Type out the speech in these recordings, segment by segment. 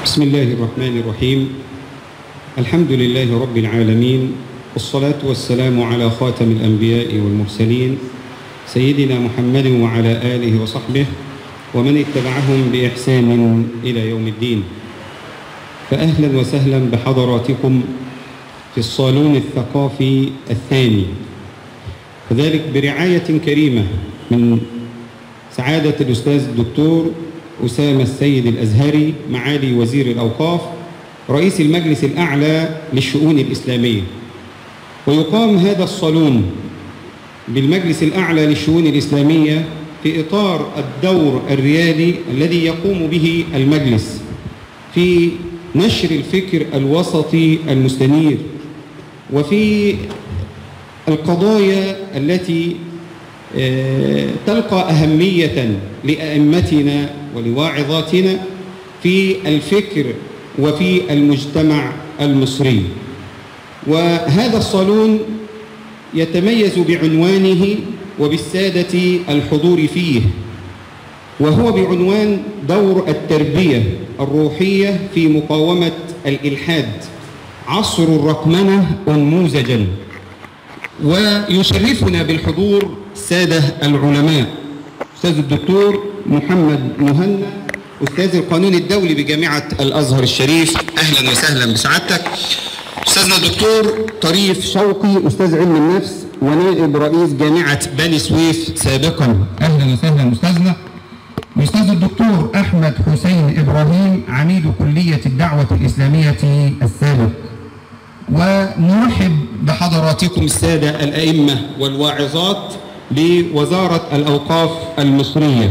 بسم الله الرحمن الرحيم الحمد لله رب العالمين والصلاة والسلام على خاتم الأنبياء والمرسلين سيدنا محمد وعلى آله وصحبه ومن اتبعهم بإحسان إلى يوم الدين فأهلا وسهلا بحضراتكم في الصالون الثقافي الثاني وذلك برعاية كريمة من سعادة الأستاذ الدكتور أسامة السيد الأزهري معالي وزير الأوقاف رئيس المجلس الأعلى للشؤون الإسلامية ويقام هذا الصالون بالمجلس الأعلى للشؤون الإسلامية في إطار الدور الريادي الذي يقوم به المجلس في نشر الفكر الوسطي المستنير وفي القضايا التي تلقى أهمية لأئمتنا ولواعظاتنا في الفكر وفي المجتمع المصري وهذا الصالون يتميز بعنوانه وبالسادة الحضور فيه وهو بعنوان دور التربية الروحية في مقاومة الإلحاد عصر الرقمنة أنموذجا ويشرفنا بالحضور السادة العلماء أستاذ الدكتور محمد مهنا أستاذ القانون الدولي بجامعة الأزهر الشريف أهلا وسهلا بسعادتك أستاذنا الدكتور طريف شوقي أستاذ علم النفس ونائب رئيس جامعة بني سويف سابقا أهلا وسهلا أستاذنا أستاذ الدكتور أحمد حسين إبراهيم عميد كلية الدعوة الإسلامية السابق ونرحب بحضراتكم السادة الأئمة والواعظات لوزارة الأوقاف المصرية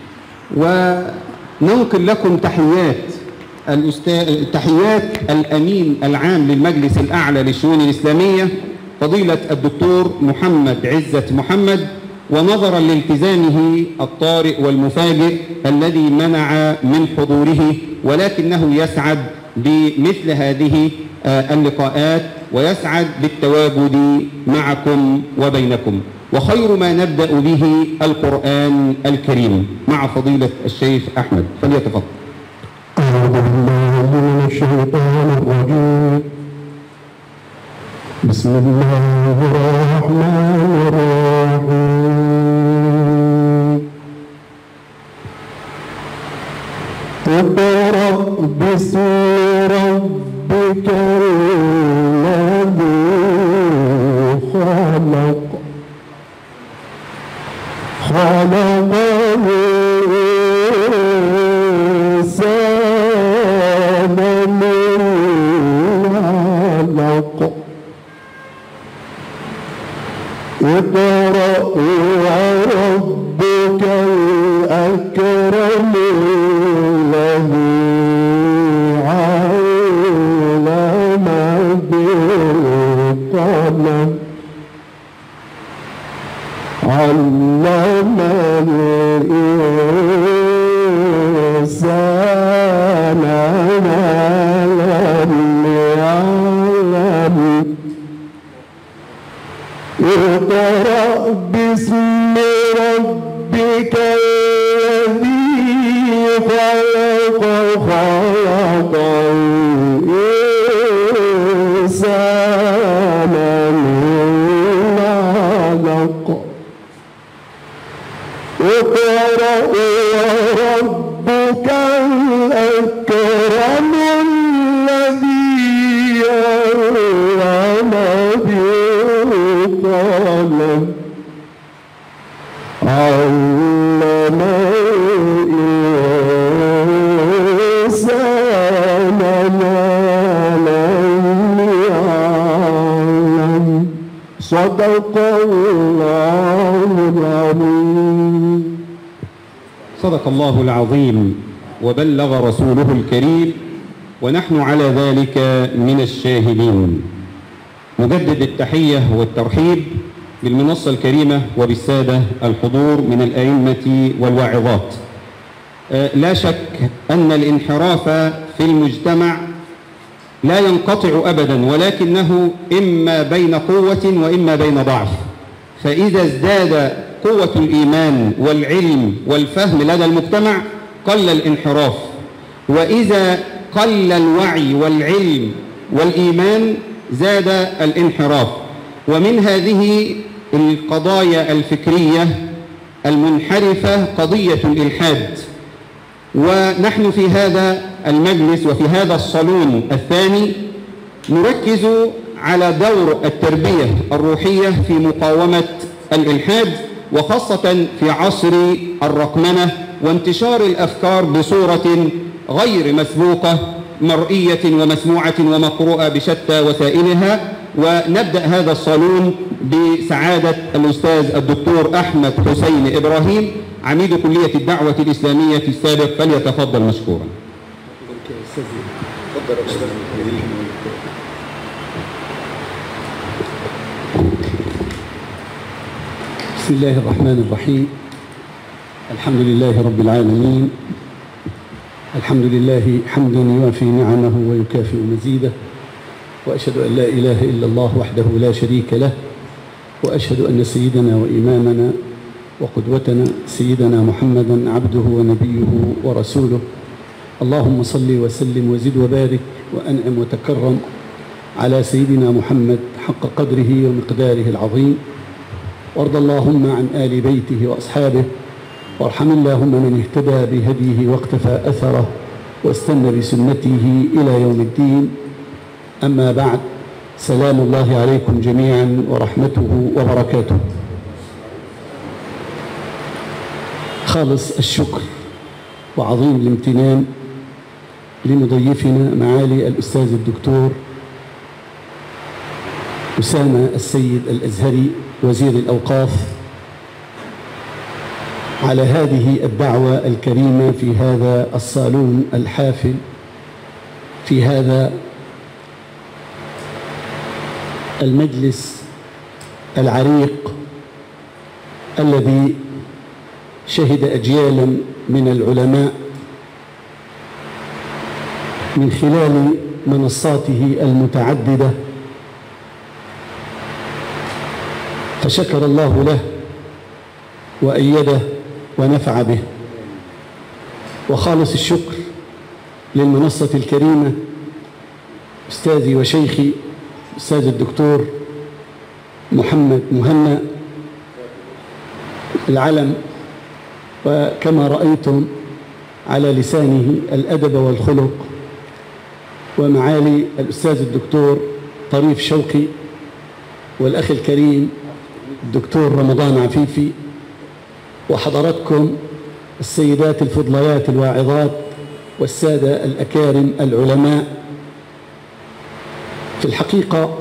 وننقل لكم تحيات الأستاذ تحيات الأمين العام للمجلس الأعلى للشؤون الإسلامية فضيلة الدكتور محمد عزة محمد ونظرا لالتزامه الطارئ والمفاجئ الذي منع من حضوره ولكنه يسعد بمثل هذه اللقاءات ويسعد بالتواجد معكم وبينكم وخير ما نبدأ به القرآن الكريم مع فضيلة الشيخ أحمد فليتفضل أعوذ بالله من الشيطان الرجيم بسم الله الرحمن الرحيم اقرأ باسم ربك الذي خلق خلق الإنسان من علق اقرأ وربك الأكرم الذي علم بالقلم علم الإنسان ما لم يعلم اقرأ باسم ربك الذي خلق خلق الإنسان من علق اقرأ وربك الأكرم الذي علم بالقلم علم الإنسان ما لم يعلم صدق الله العظيم صدق الله العظيم وبلغ رسوله الكريم ونحن على ذلك من الشاهدين نجدد التحية والترحيب بالمنصة الكريمة وبالسادة الحضور من الأئمة والواعظات آه، لا شك أن الانحراف في المجتمع لا ينقطع أبدا ولكنه إما بين قوة وإما بين ضعف فإذا ازداد قوة الإيمان والعلم والفهم لدى المجتمع قل الانحراف وإذا قل الوعي والعلم والإيمان زاد الانحراف ومن هذه القضايا الفكرية المنحرفة قضية الإلحاد ونحن في هذا المجلس وفي هذا الصالون الثاني نركز على دور التربية الروحية في مقاومة الإلحاد وخاصة في عصر الرقمنة وانتشار الأفكار بصورة غير مسبوقة مرئية ومسموعة ومقروءة بشتى وسائلها ونبدأ هذا الصالون بسعادة الأستاذ الدكتور أحمد حسين إبراهيم عميد كلية الدعوة الإسلامية السابق فليتفضل مشكورا بسم الله الرحمن الرحيم الحمد لله رب العالمين الحمد لله حمدا يوافي نعمه ويكافئ مزيده واشهد ان لا اله الا الله وحده لا شريك له واشهد ان سيدنا وامامنا وقدوتنا سيدنا محمدا عبده ونبيه ورسوله اللهم صل وسلم وزد وبارك وانعم وتكرم على سيدنا محمد حق قدره ومقداره العظيم وارض اللهم عن ال بيته واصحابه وارحم اللهم من اهتدى بهديه واقتفى اثره واستنى بسنته الى يوم الدين اما بعد سلام الله عليكم جميعا ورحمته وبركاته خالص الشكر وعظيم الامتنان لمضيفنا معالي الاستاذ الدكتور اسامه السيد الازهري وزير الاوقاف على هذه الدعوه الكريمه في هذا الصالون الحافل في هذا المجلس العريق الذي شهد اجيالا من العلماء من خلال منصاته المتعدده فشكر الله له وايده ونفع به وخالص الشكر للمنصه الكريمه استاذي وشيخي استاذ الدكتور محمد مهنا العلم وكما رايتم على لسانه الادب والخلق ومعالي الاستاذ الدكتور طريف شوقي والاخ الكريم الدكتور رمضان عفيفي وحضراتكم السيدات الفضليات الواعظات والساده الاكارم العلماء في الحقيقه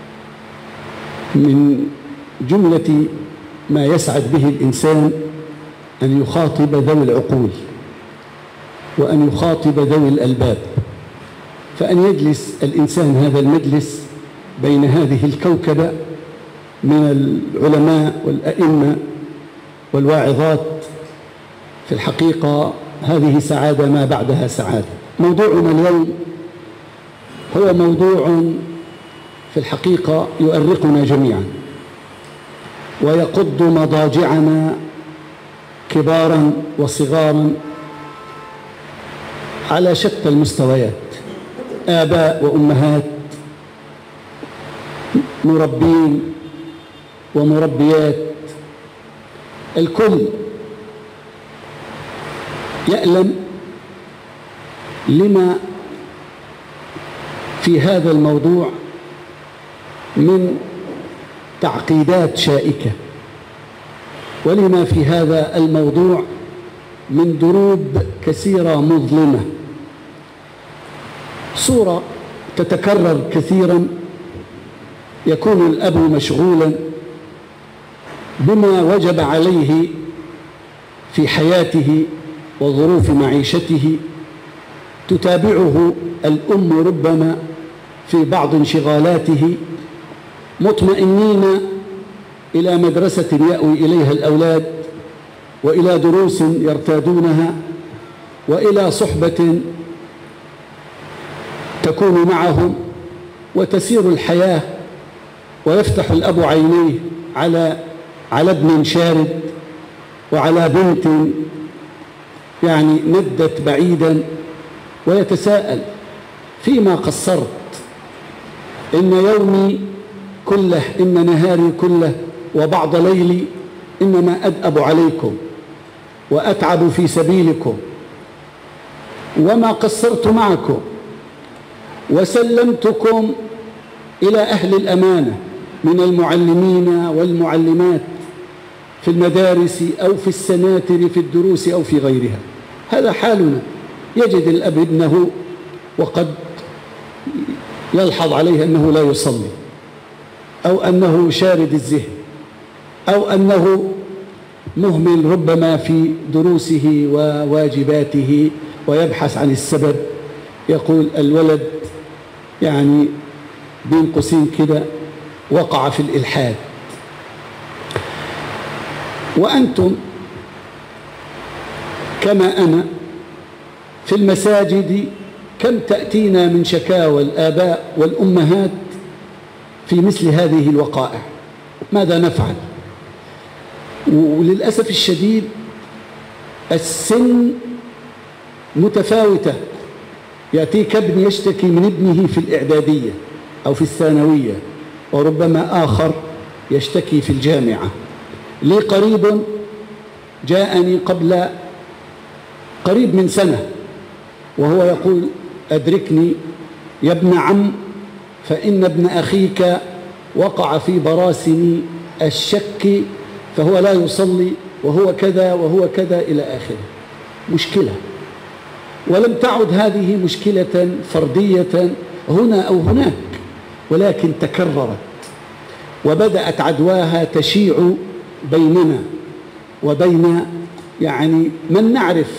من جمله ما يسعد به الانسان ان يخاطب ذوي العقول وان يخاطب ذوي الالباب فان يجلس الانسان هذا المجلس بين هذه الكوكبه من العلماء والائمه والواعظات في الحقيقه هذه سعاده ما بعدها سعاده موضوعنا اليوم هو موضوع في الحقيقه يؤرقنا جميعا ويقض مضاجعنا كبارا وصغارا على شتى المستويات اباء وامهات مربين ومربيات الكل يألم لما في هذا الموضوع من تعقيدات شائكة ولما في هذا الموضوع من دروب كثيرة مظلمة صورة تتكرر كثيرا يكون الأب مشغولا بما وجب عليه في حياته وظروف معيشته تتابعه الأم ربما في بعض انشغالاته مطمئنين إلى مدرسة يأوي إليها الأولاد وإلى دروس يرتادونها وإلى صحبة تكون معهم وتسير الحياة ويفتح الأب عينيه على على ابن شارد وعلى بنت يعني ندت بعيدا ويتساءل فيما قصرت إن يومي كله إن نهاري كله وبعض ليلي إنما أدأب عليكم وأتعب في سبيلكم وما قصرت معكم وسلمتكم إلى أهل الأمانة من المعلمين والمعلمات في المدارس أو في السناتر في الدروس أو في غيرها هذا حالنا يجد الأب ابنه وقد يلحظ عليه أنه لا يصلي أو أنه شارد الذهن أو أنه مهمل ربما في دروسه وواجباته ويبحث عن السبب يقول الولد يعني بين قوسين كده وقع في الإلحاد وأنتم كما أنا في المساجد كم تأتينا من شكاوى الآباء والأمهات في مثل هذه الوقائع ماذا نفعل وللأسف الشديد السن متفاوتة يأتيك ابن يشتكي من ابنه في الإعدادية أو في الثانوية وربما آخر يشتكي في الجامعة لي قريب جاءني قبل قريب من سنة وهو يقول أدركني يا ابن عم فإن ابن أخيك وقع في براسن الشك فهو لا يصلي وهو كذا وهو كذا إلى آخره مشكلة ولم تعد هذه مشكلة فردية هنا أو هناك ولكن تكررت وبدأت عدواها تشيع بيننا وبين يعني من نعرف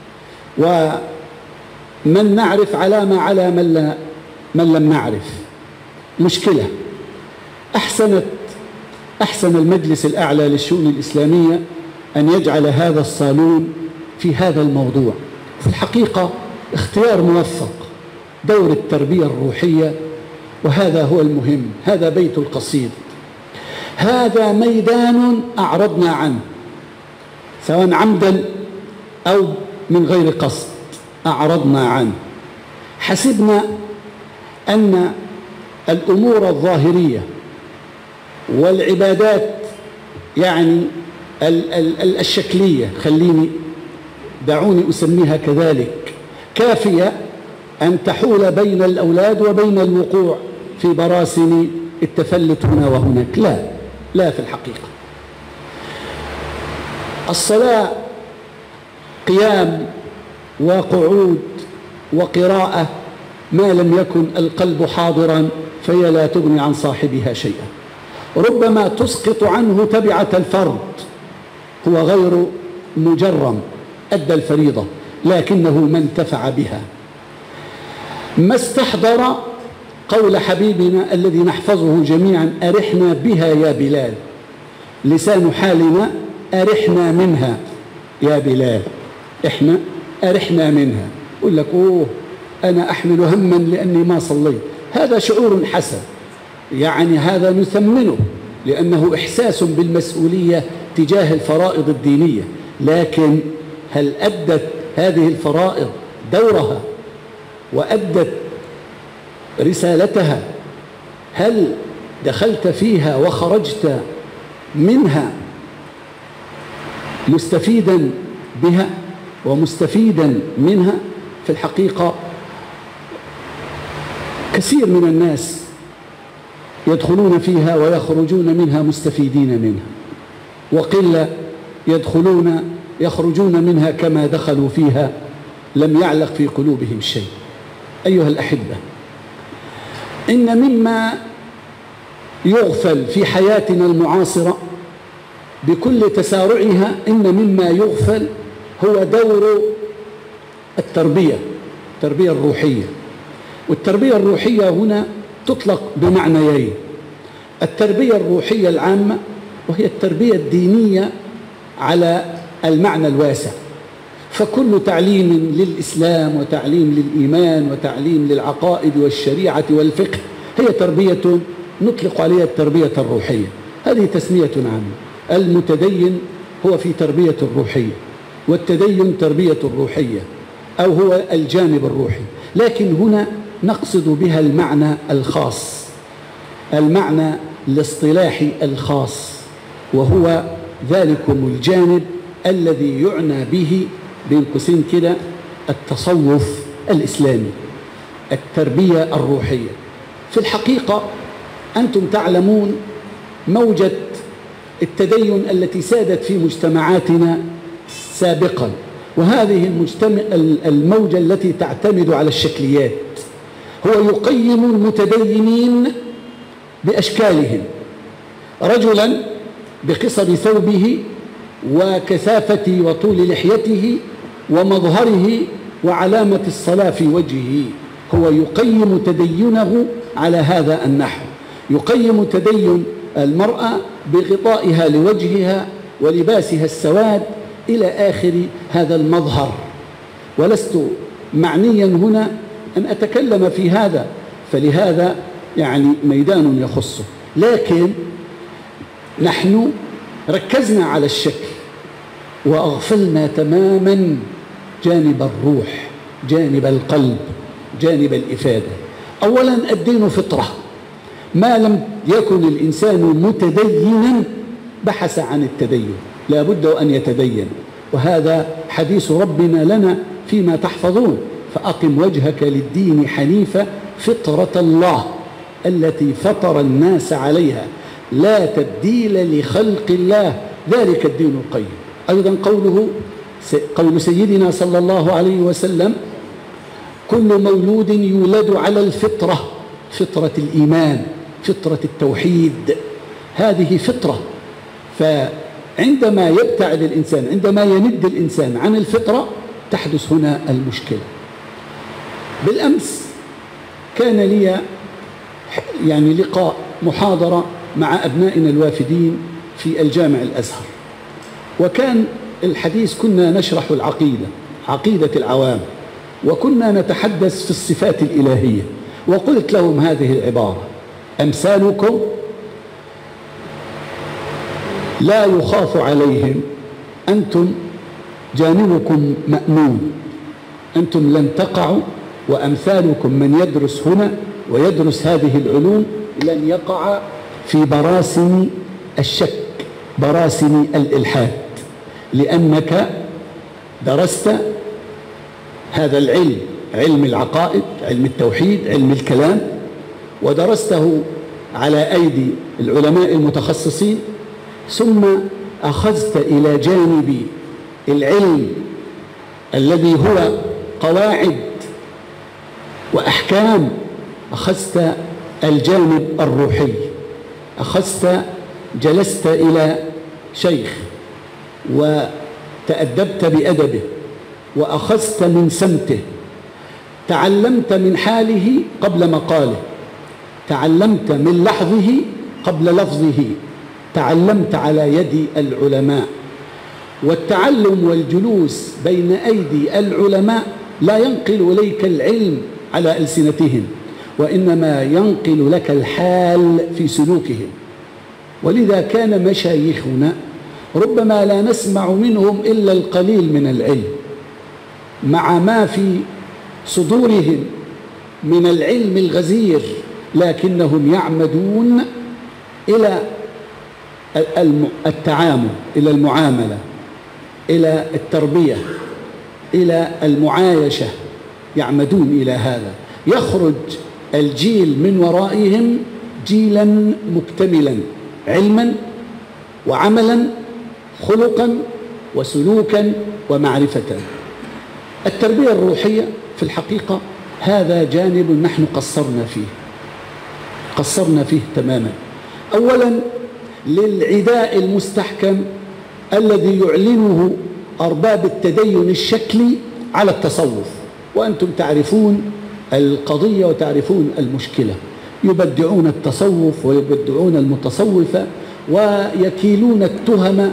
ومن نعرف علامة على من, لا من لم نعرف مشكلة أحسنت أحسن المجلس الأعلى للشؤون الإسلامية أن يجعل هذا الصالون في هذا الموضوع في الحقيقة اختيار موفق دور التربية الروحية وهذا هو المهم هذا بيت القصيد هذا ميدان أعرضنا عنه سواء عمدا أو من غير قصد أعرضنا عنه حسبنا أن الأمور الظاهرية والعبادات يعني ال ال الشكلية خليني دعوني أسميها كذلك كافية أن تحول بين الأولاد وبين الوقوع في براسن التفلت هنا وهناك لا لا في الحقيقة الصلاة قيام وقعود وقراءة ما لم يكن القلب حاضرا فهي لا تغني عن صاحبها شيئا ربما تسقط عنه تبعة الفرض هو غير مجرم أدى الفريضة لكنه ما انتفع بها ما استحضر قول حبيبنا الذي نحفظه جميعا أرحنا بها يا بلال لسان حالنا أرحنا منها يا بلال إحنا أرحنا منها يقول لك أوه أنا أحمل هما لأني ما صليت هذا شعور حسن يعني هذا نثمنه لأنه إحساس بالمسؤولية تجاه الفرائض الدينية لكن هل أدت هذه الفرائض دورها وأدت رسالتها هل دخلت فيها وخرجت منها مستفيدا بها ومستفيدا منها في الحقيقة كثير من الناس يدخلون فيها ويخرجون منها مستفيدين منها وقلة يدخلون يخرجون منها كما دخلوا فيها لم يعلق في قلوبهم شيء أيها الأحبة إن مما يغفل في حياتنا المعاصرة بكل تسارعها إن مما يغفل هو دور التربية التربية الروحية والتربية الروحية هنا تطلق بمعنيين التربية الروحية العامة وهي التربية الدينية على المعنى الواسع فكل تعليم للإسلام وتعليم للإيمان وتعليم للعقائد والشريعة والفقه هي تربية نطلق عليها التربية الروحية هذه تسمية عامة المتدين هو في تربية الروحية والتدين تربية الروحية أو هو الجانب الروحي لكن هنا نقصد بها المعنى الخاص المعنى الاصطلاحي الخاص وهو ذلكم الجانب الذي يعنى به بين قوسين كده التصوف الإسلامي التربية الروحية في الحقيقة أنتم تعلمون موجة التدين التي سادت في مجتمعاتنا سابقا وهذه المجتمع الموجة التي تعتمد على الشكليات هو يقيم المتدينين بأشكالهم رجلا بقصر ثوبه وكثافة وطول لحيته ومظهره وعلامة الصلاة في وجهه هو يقيم تدينه على هذا النحو يقيم تدين المرأة بغطائها لوجهها ولباسها السواد إلى آخر هذا المظهر ولست معنيا هنا أن أتكلم في هذا فلهذا يعني ميدان يخصه لكن نحن ركزنا على الشكل وأغفلنا تماما جانب الروح جانب القلب جانب الإفادة أولا الدين فطرة ما لم يكن الإنسان متدينا بحث عن التدين لا بد أن يتدين وهذا حديث ربنا لنا فيما تحفظون فأقم وجهك للدين حنيفة فطرة الله التي فطر الناس عليها لا تبديل لخلق الله ذلك الدين القيم أيضا قوله قول سيدنا صلى الله عليه وسلم كل مولود يولد على الفطرة فطرة الإيمان فطرة التوحيد هذه فطرة فعندما يبتعد الإنسان عندما يند الإنسان عن الفطرة تحدث هنا المشكلة بالأمس كان لي يعني لقاء محاضرة مع أبنائنا الوافدين في الجامع الأزهر وكان الحديث كنا نشرح العقيدة عقيدة العوام وكنا نتحدث في الصفات الإلهية وقلت لهم هذه العبارة أمثالكم لا يخاف عليهم أنتم جانبكم مأمون أنتم لن تقعوا وأمثالكم من يدرس هنا ويدرس هذه العلوم لن يقع في براسم الشك براسم الإلحاد لأنك درست هذا العلم علم العقائد علم التوحيد علم الكلام ودرسته على أيدي العلماء المتخصصين ثم أخذت إلى جانب العلم الذي هو قواعد وأحكام أخذت الجانب الروحي أخذت جلست إلى شيخ وتأدبت بأدبه وأخذت من سمته تعلمت من حاله قبل مقاله تعلمت من لحظه قبل لفظه تعلمت على يد العلماء والتعلم والجلوس بين أيدي العلماء لا ينقل إليك العلم على ألسنتهم وإنما ينقل لك الحال في سلوكهم ولذا كان مشايخنا ربما لا نسمع منهم إلا القليل من العلم مع ما في صدورهم من العلم الغزير لكنهم يعمدون إلى التعامل إلى المعاملة إلى التربية إلى المعايشة يعمدون إلى هذا يخرج الجيل من ورائهم جيلا مكتملا علما وعملا خلقا وسلوكا ومعرفة التربية الروحية في الحقيقة هذا جانب نحن قصرنا فيه قصرنا فيه تماما أولا للعداء المستحكم الذي يعلنه أرباب التدين الشكلي على التصوف وأنتم تعرفون القضية وتعرفون المشكلة يبدعون التصوف ويبدعون المتصوفة ويكيلون التهم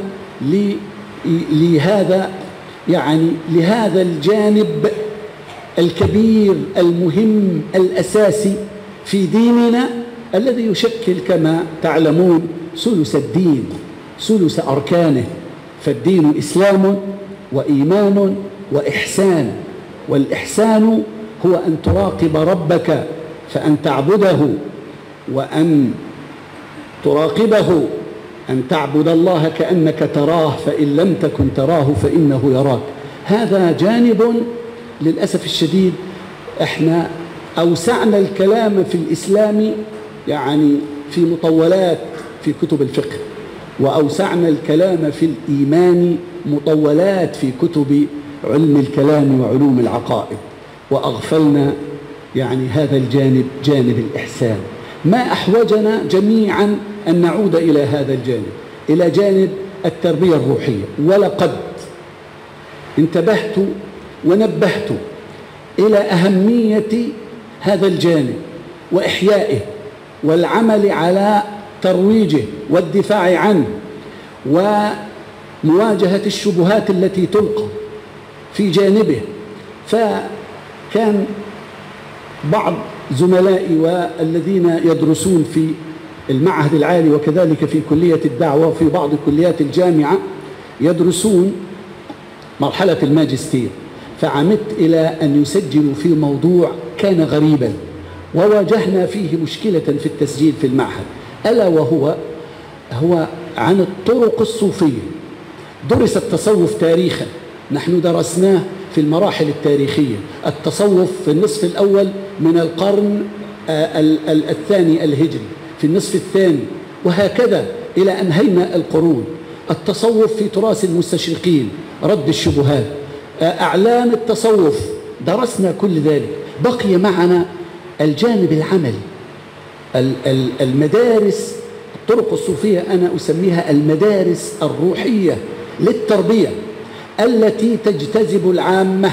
لهذا يعني لهذا الجانب الكبير المهم الأساسي في ديننا الذي يشكل كما تعلمون ثلث الدين ثلث أركانه فالدين إسلام وإيمان وإحسان والإحسان هو أن تراقب ربك فأن تعبده وأن تراقبه أن تعبد الله كأنك تراه فإن لم تكن تراه فإنه يراك هذا جانب للأسف الشديد احنا أوسعنا الكلام في الإسلام يعني في مطولات في كتب الفقه وأوسعنا الكلام في الإيمان مطولات في كتب علم الكلام وعلوم العقائد وأغفلنا يعني هذا الجانب جانب الإحسان ما أحوجنا جميعا أن نعود إلى هذا الجانب إلى جانب التربية الروحية ولقد انتبهت ونبهت إلى أهمية هذا الجانب وإحيائه والعمل على ترويجه والدفاع عنه ومواجهة الشبهات التي تلقى في جانبه فكان بعض زملائي والذين يدرسون في المعهد العالي وكذلك في كلية الدعوة وفي بعض كليات الجامعة يدرسون مرحلة الماجستير فعمدت إلى أن يسجلوا في موضوع كان غريبا وواجهنا فيه مشكلة في التسجيل في المعهد ألا وهو هو عن الطرق الصوفية درس التصوف تاريخا نحن درسناه في المراحل التاريخية التصوف في النصف الأول من القرن الثاني الهجري في النصف الثاني وهكذا إلى أنهينا القرون التصوف في تراث المستشرقين رد الشبهات أعلام التصوف درسنا كل ذلك بقي معنا الجانب العملي المدارس الطرق الصوفية أنا أسميها المدارس الروحية للتربية التي تجتذب العامة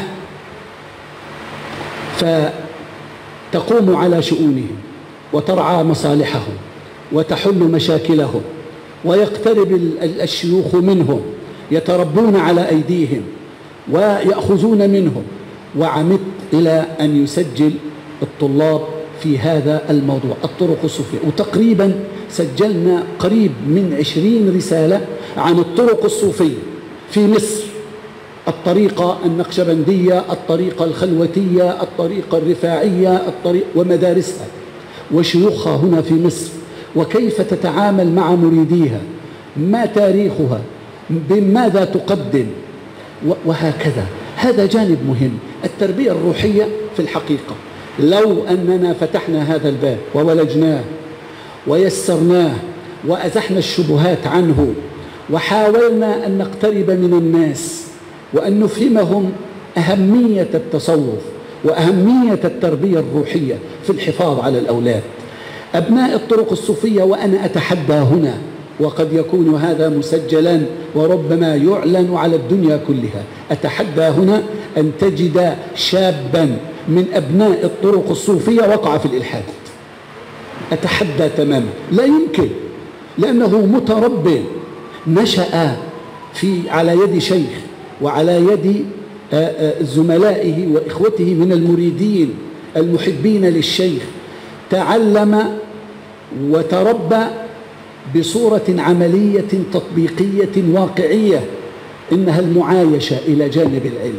فتقوم على شؤونهم وترعى مصالحهم وتحل مشاكلهم ويقترب الشيوخ منهم يتربون على أيديهم ويأخذون منهم وعمدت إلى أن يسجل الطلاب في هذا الموضوع الطرق الصوفية وتقريبا سجلنا قريب من عشرين رسالة عن الطرق الصوفية في مصر الطريقة النقشبندية الطريقة الخلوتية الطريقة الرفاعية الطريق ومدارسها وشيوخها هنا في مصر وكيف تتعامل مع مريديها ما تاريخها بماذا تقدم وهكذا هذا جانب مهم التربية الروحية في الحقيقة لو أننا فتحنا هذا الباب وولجناه ويسرناه وأزحنا الشبهات عنه وحاولنا أن نقترب من الناس وأن نفهمهم أهمية التصوف وأهمية التربية الروحية في الحفاظ على الأولاد أبناء الطرق الصوفية وأنا أتحدى هنا وقد يكون هذا مسجلا وربما يعلن على الدنيا كلها أتحدى هنا أن تجد شابا من أبناء الطرق الصوفية وقع في الإلحاد أتحدى تماما لا يمكن لأنه متربي نشأ في على يد شيخ وعلى يد زملائه وإخوته من المريدين المحبين للشيخ تعلم وتربى بصورة عملية تطبيقية واقعية إنها المعايشة إلى جانب العلم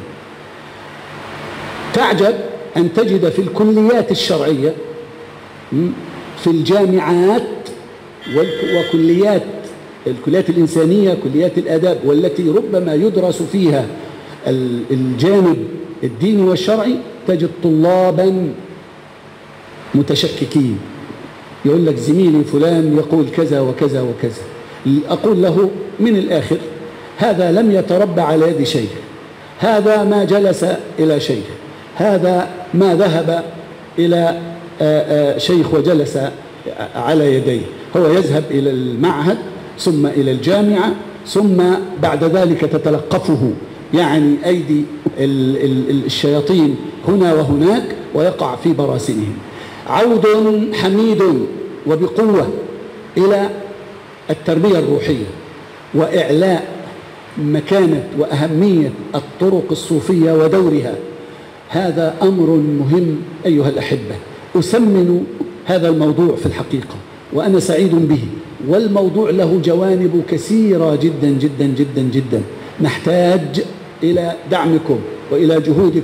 تعجب أن تجد في الكليات الشرعية في الجامعات وكليات الكليات الإنسانية كليات الآداب والتي ربما يدرس فيها الجانب الديني والشرعي تجد طلابا متشككين يقول لك زميلي فلان يقول كذا وكذا وكذا أقول له من الآخر هذا لم يتربى على يد شيخ هذا ما جلس إلى شيخ هذا ما ذهب إلى شيخ وجلس على يديه هو يذهب إلى المعهد ثم إلى الجامعة ثم بعد ذلك تتلقفه يعني أيدي الشياطين هنا وهناك ويقع في براسنهم عود حميد وبقوة إلى التربية الروحية وإعلاء مكانة وأهمية الطرق الصوفية ودورها هذا أمر مهم أيها الأحبة أسمن هذا الموضوع في الحقيقة وأنا سعيد به والموضوع له جوانب كثيرة جدا جدا جدا جدا نحتاج إلى دعمكم وإلى جهودكم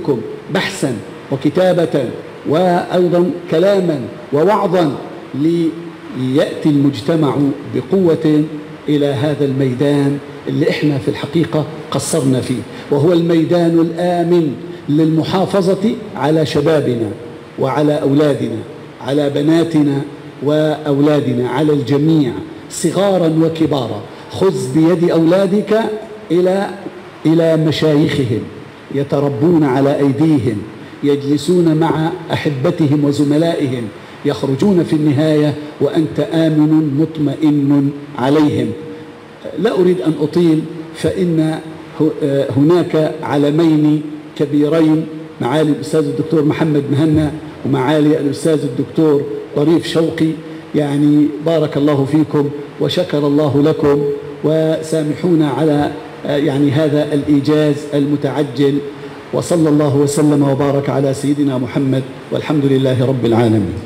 بحثا وكتابة وأيضا كلاما ووعظا ليأتي المجتمع بقوة إلى هذا الميدان اللي احنا في الحقيقة قصرنا فيه وهو الميدان الآمن للمحافظة على شبابنا وعلى أولادنا على بناتنا وأولادنا على الجميع صغارا وكبارا خذ بيد أولادك إلى إلى مشايخهم يتربون على أيديهم يجلسون مع أحبتهم وزملائهم يخرجون في النهاية وأنت آمن مطمئن عليهم لا أريد أن أطيل فإن هناك علمين كبيرين معالي الأستاذ الدكتور محمد مهنا ومعالي الأستاذ الدكتور طريف شوقي يعني بارك الله فيكم وشكر الله لكم وسامحونا على يعني هذا الإيجاز المتعجل وصلى الله وسلم وبارك على سيدنا محمد والحمد لله رب العالمين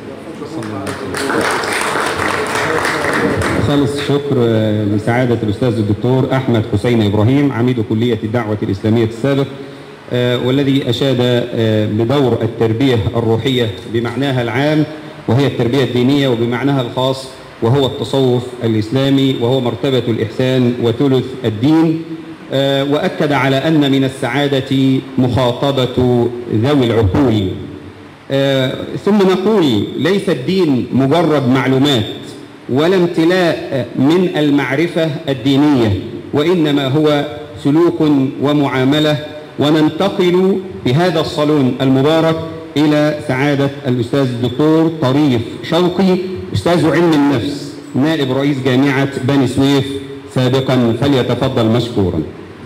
خالص شكر لسعادة الأستاذ الدكتور أحمد حسين إبراهيم عميد كلية الدعوة الإسلامية السابق والذي أشاد بدور التربية الروحية بمعناها العام وهي التربية الدينية وبمعناها الخاص وهو التصوف الإسلامي وهو مرتبة الإحسان وثلث الدين وأكد على أن من السعادة مخاطبة ذوي العقول ثم نقول ليس الدين مجرد معلومات ولا امتلاء من المعرفة الدينية وإنما هو سلوك ومعاملة وننتقل في هذا الصالون المبارك إلى سعادة الأستاذ الدكتور طريف شوقي أستاذ علم النفس نائب رئيس جامعة بني سويف سابقا فليتفضل مشكورا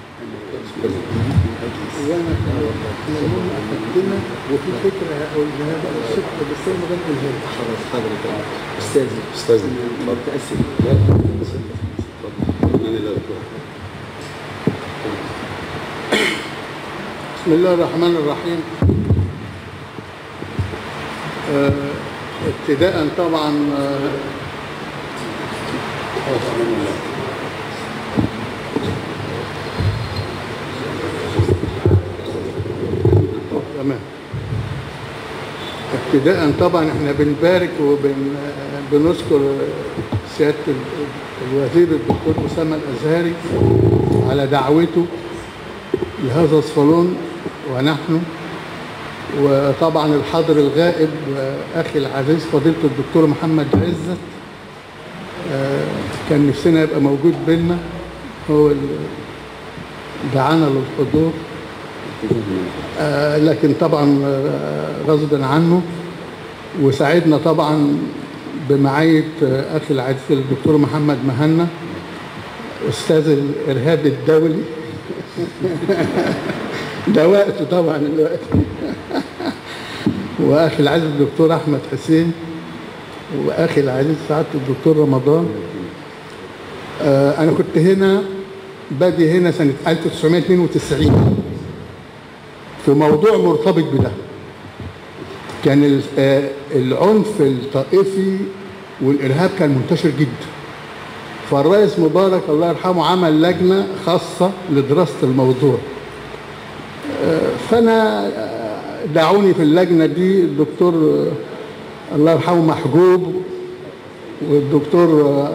وفي فكره هقولها بقى الصبح بس انا ما بنقولها خلاص حضرتك استاذي استاذي متاسف بسم الله الرحمن الرحيم آه، ابتداء طبعا آه، تمام ابتداء طبعا احنا بنبارك وبنشكر سياده ال- الوزير الدكتور اسامه الازهري على دعوته لهذا الصالون ونحن وطبعا الحاضر الغائب اخي العزيز فضيله الدكتور محمد عزت آه، كان نفسنا يبقى موجود بينا هو اللي دعانا للحضور آه، لكن طبعا آه، غصبا عنه وساعدنا طبعا بمعية آه، أخي العزيز الدكتور محمد مهنا أستاذ الإرهاب الدولي ده وقته طبعا الوقت وأخي العزيز الدكتور أحمد حسين وأخي العزيز سعادة الدكتور رمضان آه، أنا كنت هنا بادي هنا سنة 1992 في موضوع مرتبط بده كان ال- آه، العنف الطائفي والإرهاب كان منتشر جدا فالرئيس مبارك الله يرحمه عمل لجنة خاصة لدراسة الموضوع آه، فأنا آه، دعوني في اللجنة دي الدكتور آه، الله يرحمه محجوب والدكتور آه،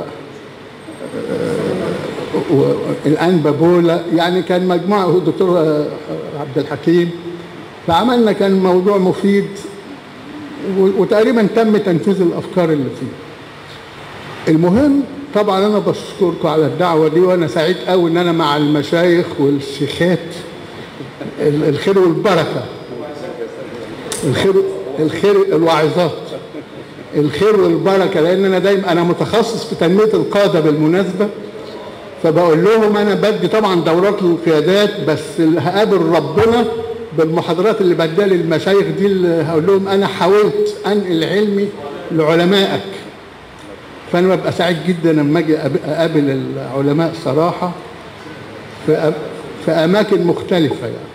والآن بابولا يعني كان مجموعة هو الدكتور آه، عبد الحكيم فعملنا كان موضوع مفيد و- وتقريبا تم تنفيذ الأفكار اللي فيه المهم طبعا أنا بشكركم على الدعوة دي وأنا سعيد قوي إن أنا مع المشايخ والشيخات ال- الخير والبركة الخير الخير الواعظات الخير والبركة لأن أنا دايما أنا متخصص في تنمية القادة بالمناسبة فبقول لهم انا بدي طبعا دورات للقيادات بس اللي هقابل ربنا بالمحاضرات اللي بديها للمشايخ دي اللي هقول لهم انا حاولت انقل علمي لعلمائك فانا ببقى سعيد جدا لما اجي أقاب- اقابل العلماء صراحه في أ- في اماكن مختلفه يعني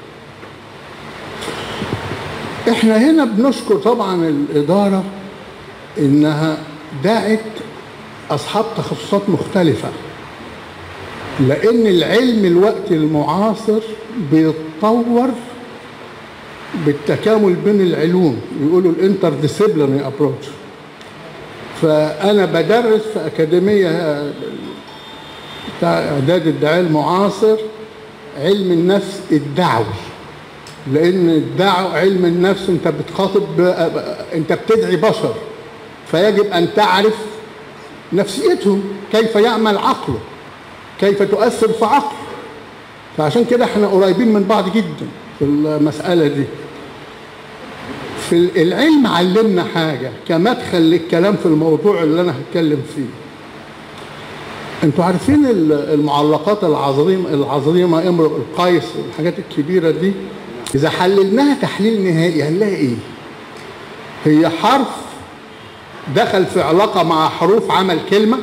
احنا هنا بنشكر طبعا الاداره انها دعت اصحاب تخصصات مختلفه لان العلم الوقت المعاصر بيتطور بالتكامل بين العلوم يقولوا الانتر ديسيبلينري ابروتش فانا بدرس في اكاديميه بتاع اعداد الدعاء المعاصر علم النفس الدعوي لان الدعو علم النفس انت بتخاطب انت بتدعي بشر فيجب ان تعرف نفسيتهم كيف يعمل عقله كيف تؤثر في عقله فعشان كده احنا قريبين من بعض جدا في المسألة دي في العلم علمنا حاجة كمدخل للكلام في الموضوع اللي أنا هتكلم فيه انتوا عارفين المعلقات العظيمة العظيمة امرؤ القيس والحاجات الكبيرة دي إذا حللناها تحليل نهائي هنلاقي إيه؟ هي حرف دخل في علاقة مع حروف عمل كلمة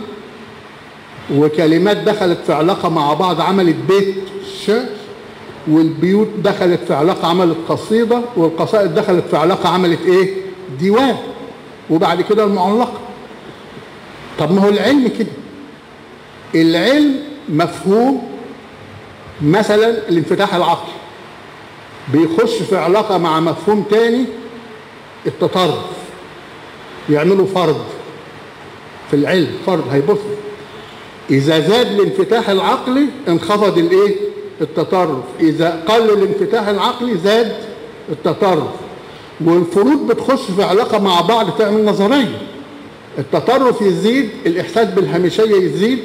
وكلمات دخلت في علاقة مع بعض عملت بيت شعر والبيوت دخلت في علاقة عملت قصيدة والقصائد دخلت في علاقة عملت ايه ديوان وبعد كده المعلقة طب ما هو العلم كده العلم مفهوم مثلا الانفتاح العقلي بيخش في علاقة مع مفهوم تاني التطرف يعملوا فرض في العلم فرض هيبصوا إذا زاد الانفتاح العقلي انخفض الايه التطرف إذا قل الانفتاح العقلي زاد التطرف والفروض بتخش في علاقة مع بعض تعمل نظرية التطرف يزيد الإحساس بالهمشية يزيد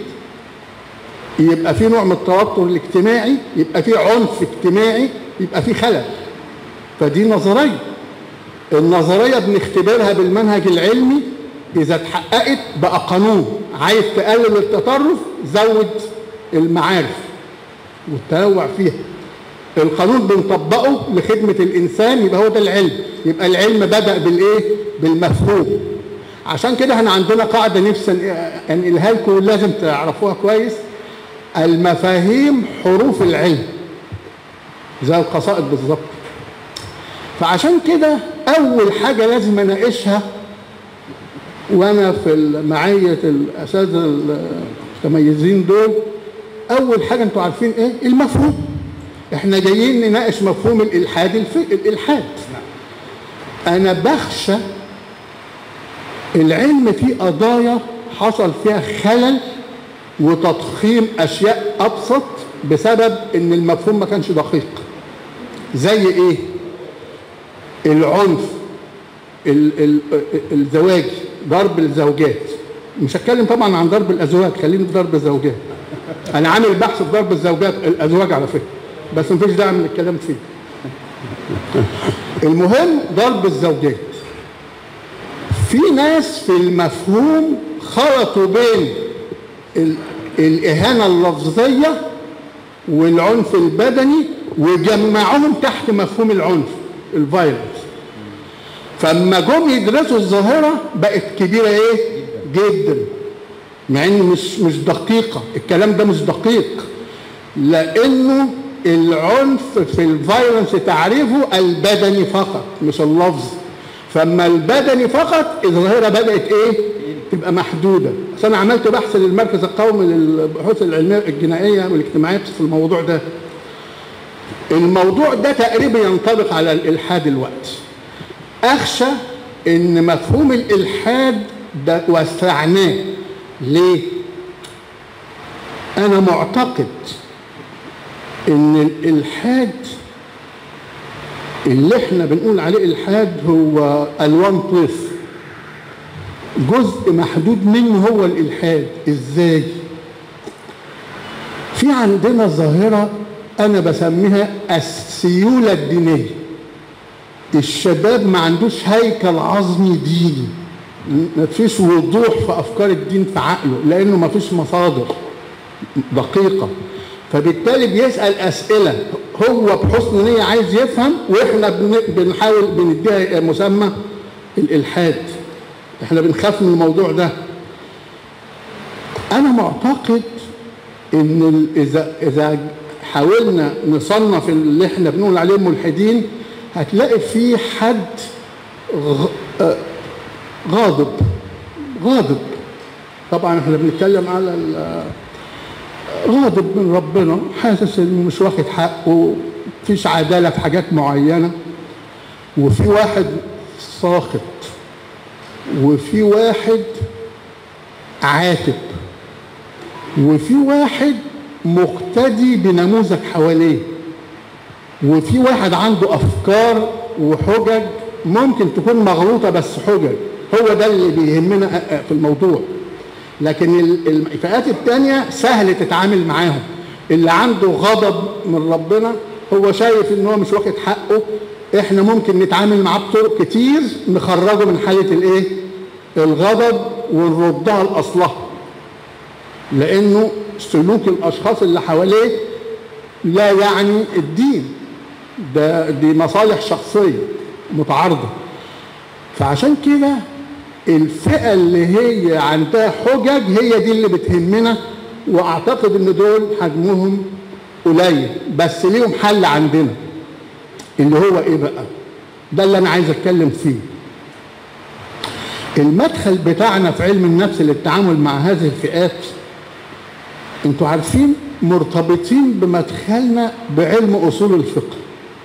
يبقى في نوع من التوتر الاجتماعي يبقى في عنف اجتماعي يبقى في خلل فدي نظرية النظرية بنختبرها بالمنهج العلمي إذا اتحققت بقى قانون عايز تقلل التطرف زود المعارف والتنوع فيها القانون بنطبقه لخدمة الإنسان يبقى هو ده العلم يبقى العلم بدأ بالإيه؟ بالمفهوم عشان كده احنا عندنا قاعدة نفسي أنقلها لكم لازم تعرفوها كويس المفاهيم حروف العلم زي القصائد بالظبط فعشان كده أول حاجة لازم أناقشها وأنا في معية الأساتذة المتميزين دول أول حاجة أنتوا عارفين إيه؟ المفهوم إحنا جايين نناقش مفهوم الإلحاد الف... الإلحاد أنا بخشى العلم فيه قضايا حصل فيها خلل وتضخيم أشياء أبسط بسبب إن المفهوم ما كانش دقيق زي إيه؟ العنف ال ال الزواج ضرب الزوجات مش هتكلم طبعا عن ضرب الازواج خليني في ضرب الزوجات انا عامل بحث في ضرب الزوجات الازواج على فكره بس مفيش داعي من الكلام فيه المهم ضرب الزوجات في ناس في المفهوم خلطوا بين ال الاهانه اللفظيه والعنف البدني وجمعوهم تحت مفهوم العنف الفايلنس فاما جم يدرسوا الظاهره بقت كبيره ايه جدا مع ان مش مش دقيقه الكلام ده مش دقيق لانه العنف في الفايلنس تعريفه البدني فقط مش اللفظ فاما البدني فقط الظاهره بدات ايه تبقى محدوده بس انا عملت بحث للمركز القومي للبحوث العلميه الجنائيه والاجتماعيه في الموضوع ده الموضوع ده تقريبا ينطبق على الالحاد الوقت اخشى ان مفهوم الالحاد ده وسعناه ليه انا معتقد ان الالحاد اللي احنا بنقول عليه الحاد هو الوان بليس جزء محدود منه هو الالحاد ازاي في عندنا ظاهره انا بسميها السيوله الدينيه الشباب ما عندوش هيكل عظمي ديني ما فيش وضوح في افكار الدين في عقله لانه ما فيش مصادر دقيقه فبالتالي بيسال اسئله هو بحسن نيه عايز يفهم واحنا بنحاول بنديها مسمى الالحاد احنا بنخاف من الموضوع ده انا معتقد ان اذا اذا حاولنا نصنف اللي احنا بنقول عليهم ملحدين هتلاقي في حد غاضب غاضب طبعا احنا بنتكلم على غاضب من ربنا حاسس انه مش واخد حقه مفيش عداله في حاجات معينه وفي واحد ساخط وفي واحد عاتب وفي واحد مقتدي بنموذج حواليه وفي واحد عنده افكار وحجج ممكن تكون مغلوطه بس حجج هو ده اللي بيهمنا في الموضوع لكن ال- الفئات التانية سهل تتعامل معاهم اللي عنده غضب من ربنا هو شايف ان هو مش واخد حقه احنا ممكن نتعامل معاه بطرق كتير نخرجه من حالة الايه الغضب ونردها لاصلها لانه سلوك الاشخاص اللي حواليه لا يعني الدين ده دي مصالح شخصيه متعارضه فعشان كده الفئه اللي هي عندها حجج هي دي اللي بتهمنا واعتقد ان دول حجمهم قليل بس ليهم حل عندنا اللي هو ايه بقى ده اللي انا عايز اتكلم فيه المدخل بتاعنا في علم النفس للتعامل مع هذه الفئات انتوا عارفين مرتبطين بمدخلنا بعلم اصول الفقه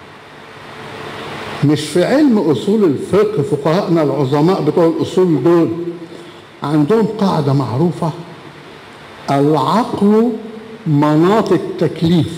مش في علم اصول الفقه فقهاءنا العظماء بتوع الاصول دول عندهم قاعده معروفه العقل مناط التكليف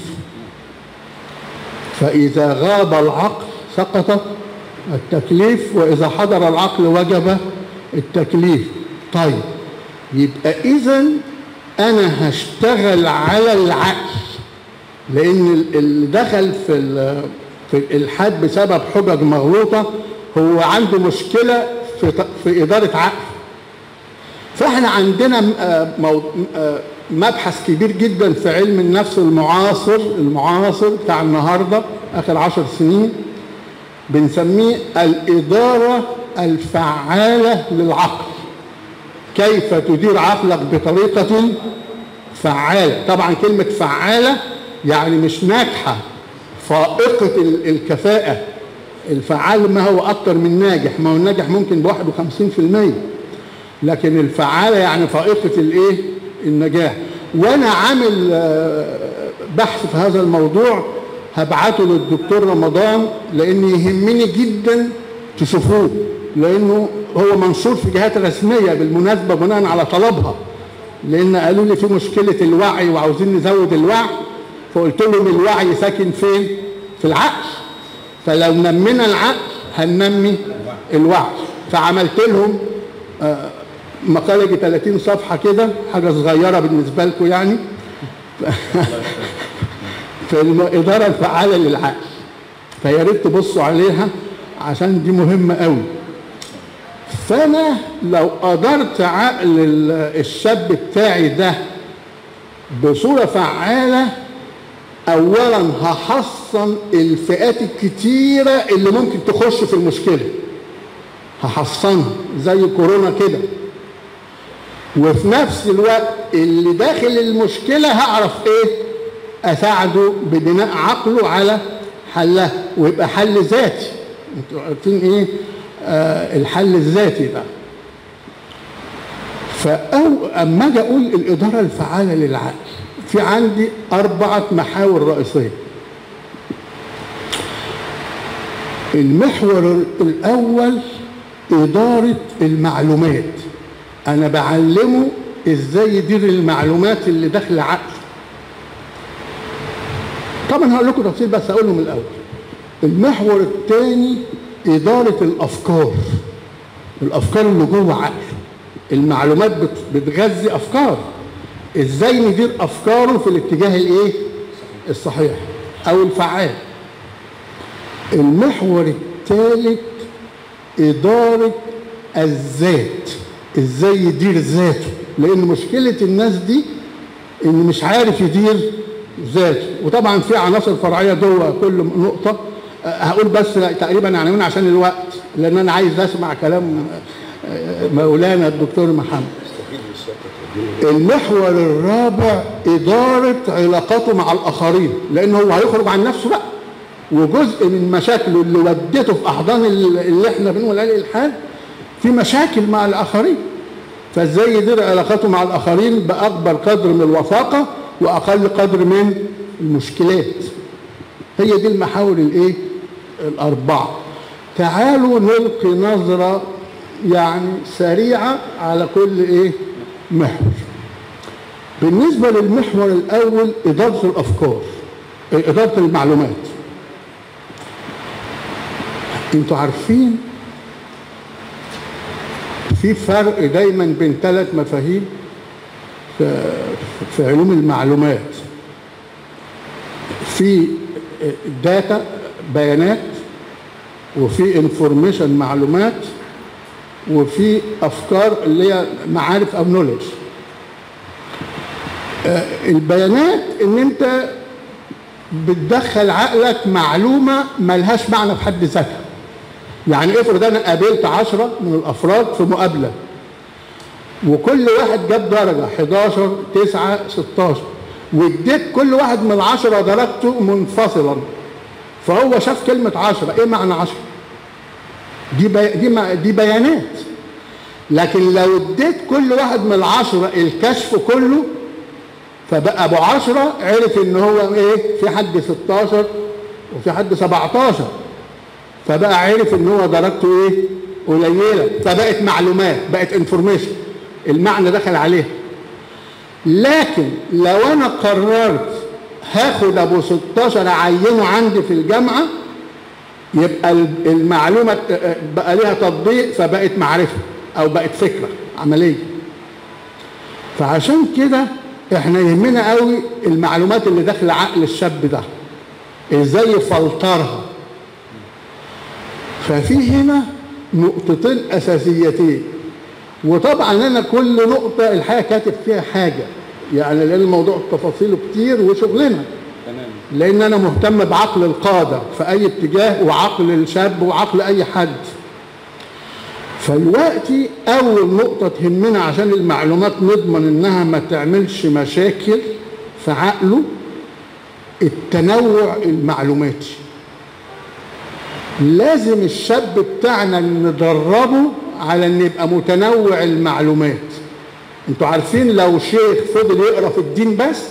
فاذا غاب العقل سقط التكليف واذا حضر العقل وجب التكليف طيب يبقى اذا انا هشتغل على العقل لان اللي دخل في ال- في الالحاد بسبب حجج مغلوطه هو عنده مشكله في ت- في اداره عقل فاحنا عندنا م- آه مو- آه مبحث كبير جدا في علم النفس المعاصر المعاصر بتاع النهارده اخر عشر سنين بنسميه الاداره الفعاله للعقل كيف تدير عقلك بطريقه فعاله طبعا كلمه فعاله يعني مش ناجحه فائقه ال- الكفاءه الفعال ما هو اكتر من ناجح ما هو الناجح ممكن ب 51% لكن الفعاله يعني فائقه الايه النجاح وانا عامل آه، بحث في هذا الموضوع هبعته للدكتور رمضان لان يهمني جدا تشوفوه لانه هو منشور في جهات رسميه بالمناسبه بناء على طلبها لان قالوا لي في مشكله الوعي وعاوزين نزود الوعي فقلت لهم الوعي ساكن فين في العقل فلو نمينا العقل هننمي الوعي فعملت لهم آه، مقاله يجي 30 صفحه كده حاجه صغيره بالنسبه لكم يعني في الاداره الفعاله للعقل فيا ريت تبصوا عليها عشان دي مهمه قوي فانا لو قدرت عقل ال- الشاب بتاعي ده بصوره فعاله اولا هحصن الفئات الكتيره اللي ممكن تخش في المشكله هحصنها زي كورونا كده وفي نفس الوقت اللي داخل المشكله هعرف ايه اساعده ببناء عقله على حلها ويبقى حل ذاتي انتوا عارفين ايه آه الحل الذاتي ده فأو أما أجي أقول الإدارة الفعالة للعقل في عندي أربعة محاور رئيسية المحور الأول إدارة المعلومات أنا بعلمه إزاي يدير المعلومات اللي داخل عقله طبعا هقول لكم تفصيل بس هقوله من الأول المحور الثاني إدارة الأفكار الأفكار اللي جوه عقله المعلومات بت- بتغذي أفكار إزاي ندير أفكاره في الاتجاه الإيه؟ الصحيح أو الفعال المحور الثالث إدارة الذات إزاي يدير ذاته لأن مشكلة الناس دي إن مش عارف يدير ذاته وطبعا في عناصر فرعية جوه كل نقطة أه، هقول بس تقريبا عناوين عشان الوقت لأن أنا عايز أسمع كلام أه، مولانا الدكتور محمد المحور الرابع إدارة علاقاته مع الآخرين لأنه هو هيخرج عن نفسه بقى وجزء من مشاكله اللي ودته في أحضان ال- اللي احنا بنقول عليه الإلحاد في مشاكل مع الآخرين فازاي يدير علاقاته مع الآخرين بأكبر قدر من الوثاقة وأقل قدر من المشكلات هي دي المحاور الايه الأربعة تعالوا نلقي نظرة يعني سريعة على كل ايه محور بالنسبة للمحور الأول إدارة الأفكار إيه، إدارة المعلومات انتوا عارفين في فرق دايما بين ثلاث مفاهيم في, في علوم المعلومات في داتا بيانات وفي انفورميشن معلومات وفي افكار اللي هي معارف او نولج البيانات ان انت بتدخل عقلك معلومه ملهاش معنى في حد ذاتها يعني افرض انا قابلت عشرة من الافراد في مقابله وكل واحد جاب درجه 11 9 16 واديت كل واحد من العشرة درجته منفصلا فهو شاف كلمة عشرة ايه معنى عشرة دي بي... دي, ما... دي بيانات لكن لو اديت كل واحد من العشرة الكشف كله فبقى ابو عشرة عرف ان هو ايه في حد 16 وفي حد 17 فبقى عرف ان هو درجته ايه قليلة فبقت معلومات بقت انفورميشن المعنى دخل عليها لكن لو انا قررت هاخد ابو 16 اعينه عندي في الجامعه يبقى المعلومه بقى ليها تطبيق فبقت معرفه او بقت فكره عمليه فعشان كده احنا يهمنا قوي المعلومات اللي داخله عقل الشاب ده ازاي يفلترها ففي هنا نقطتين اساسيتين وطبعا انا كل نقطه الحقيقه كاتب فيها حاجه يعني لان الموضوع تفاصيله كتير وشغلنا لان انا مهتم بعقل القاده في اي اتجاه وعقل الشاب وعقل اي حد فالوقتي اول نقطه تهمنا عشان المعلومات نضمن انها ما تعملش مشاكل في عقله التنوع المعلوماتي لازم الشاب بتاعنا ندربه على ان يبقى متنوع المعلومات انتوا عارفين لو شيخ فضل يقرا في الدين بس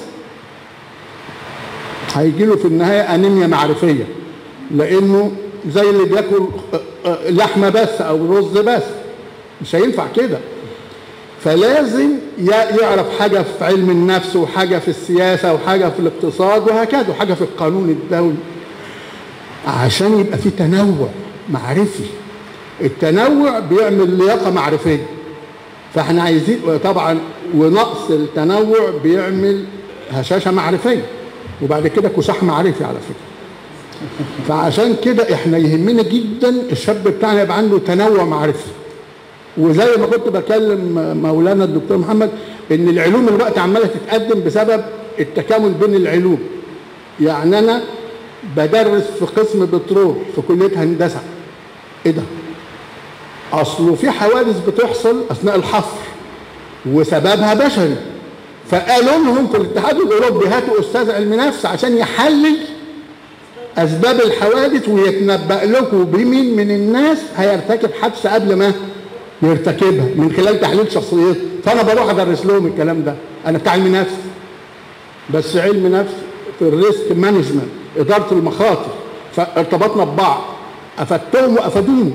هيجي له في النهايه انيميا معرفيه لانه زي اللي بياكل لحمه بس او رز بس مش هينفع كده فلازم يعرف حاجه في علم النفس وحاجه في السياسه وحاجه في الاقتصاد وهكذا وحاجه في القانون الدولي عشان يبقى في تنوع معرفي التنوع بيعمل لياقه معرفيه فاحنا عايزين طبعا ونقص التنوع بيعمل هشاشه معرفيه وبعد كده كساح معرفي على فكره فعشان كده احنا يهمنا جدا الشاب بتاعنا يبقى عنده تنوع معرفي وزي ما كنت بكلم مولانا الدكتور محمد ان العلوم الوقت عماله تتقدم بسبب التكامل بين العلوم يعني انا بدرس في قسم بترول في كليه هندسه ايه ده اصله في حوادث بتحصل اثناء الحفر وسببها بشري فقالوا لهم في الاتحاد الاوروبي هاتوا استاذ علم نفس عشان يحلل اسباب الحوادث ويتنبأ لكم بمين من الناس هيرتكب حادثه قبل ما يرتكبها من خلال تحليل شخصيته فانا بروح ادرس لهم الكلام ده انا بتاع علم نفس بس علم نفس في الريسك مانجمنت اداره المخاطر فارتبطنا ببعض افدتهم وافادوني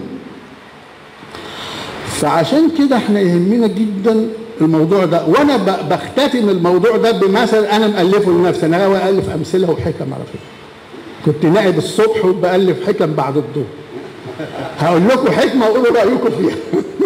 فعشان كده احنا يهمنا جدا الموضوع ده وانا بختتم الموضوع ده بمثل انا مالفه لنفسي انا غاوي الف امثله وحكم على فكره كنت نائب الصبح وبالف حكم بعد الظهر هقول لكم حكمه وقولوا رايكم فيها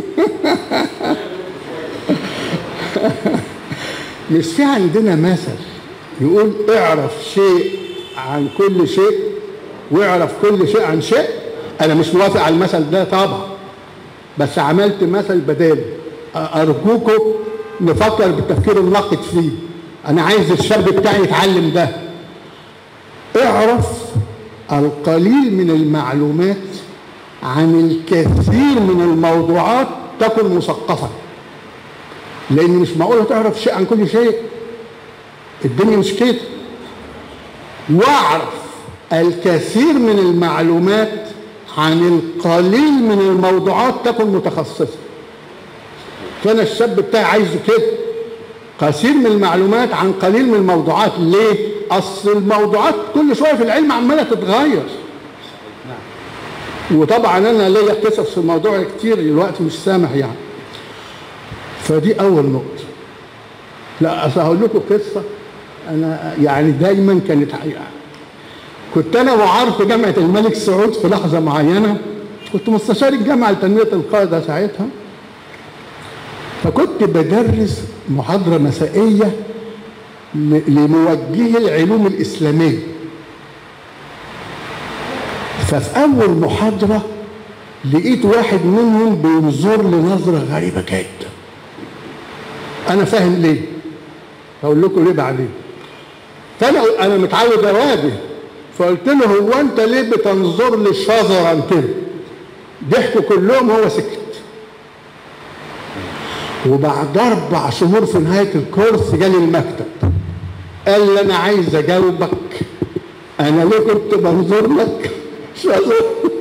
مش في عندنا مثل يقول اعرف شيء عن كل شيء واعرف كل شيء عن شيء انا مش موافق على المثل ده طبعا بس عملت مثل بدالي ارجوكم نفكر بالتفكير الناقد فيه انا عايز الشاب بتاعي يتعلم ده اعرف القليل من المعلومات عن الكثير من الموضوعات تكن مثقفا لان مش معقول تعرف شيء عن كل شيء الدنيا مش كده واعرف الكثير من المعلومات عن القليل من الموضوعات تكن متخصصه فانا الشاب بتاعي عايزه كده كثير من المعلومات عن قليل من الموضوعات ليه اصل الموضوعات كل شويه في العلم عماله تتغير وطبعا انا ليا قصص في الموضوع كتير الوقت مش سامح يعني فدي اول نقطه لا اصل هقول لكم قصه انا يعني دايما كانت يعني كنت انا وعار في جامعه الملك سعود في لحظه معينه كنت مستشار الجامعه لتنميه القاده ساعتها فكنت بدرس محاضره مسائيه ل- لموجهي العلوم الاسلاميه ففي اول محاضره لقيت واحد منهم بينظر لي نظره غريبه جدا انا فاهم ليه هقول لكم ليه بعدين فانا انا متعود اواجه فقلت له هو انت ليه بتنظر لي شظرا كده ضحكوا كلهم هو سكت وبعد اربع شهور في نهايه الكورس جالي المكتب قال لي انا عايز اجاوبك انا ليه كنت بنظر لك شظر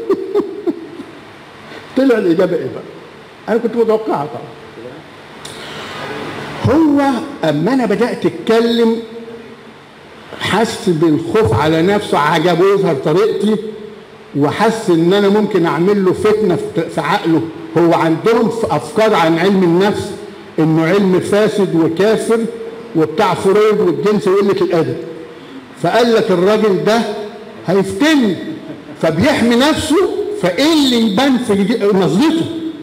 طلع الاجابه ايه بقى انا كنت متوقعها طبعا هو اما انا بدات اتكلم حس بالخوف على نفسه عجبه يظهر طريقتي وحس ان انا ممكن اعمل له فتنه في- في عقله هو عندهم في افكار عن علم النفس انه علم فاسد وكافر وبتاع فرويد والجنس وقله الادب فقال لك الراجل ده هيفتني فبيحمي نفسه فايه اللي يبان في ج- نظرته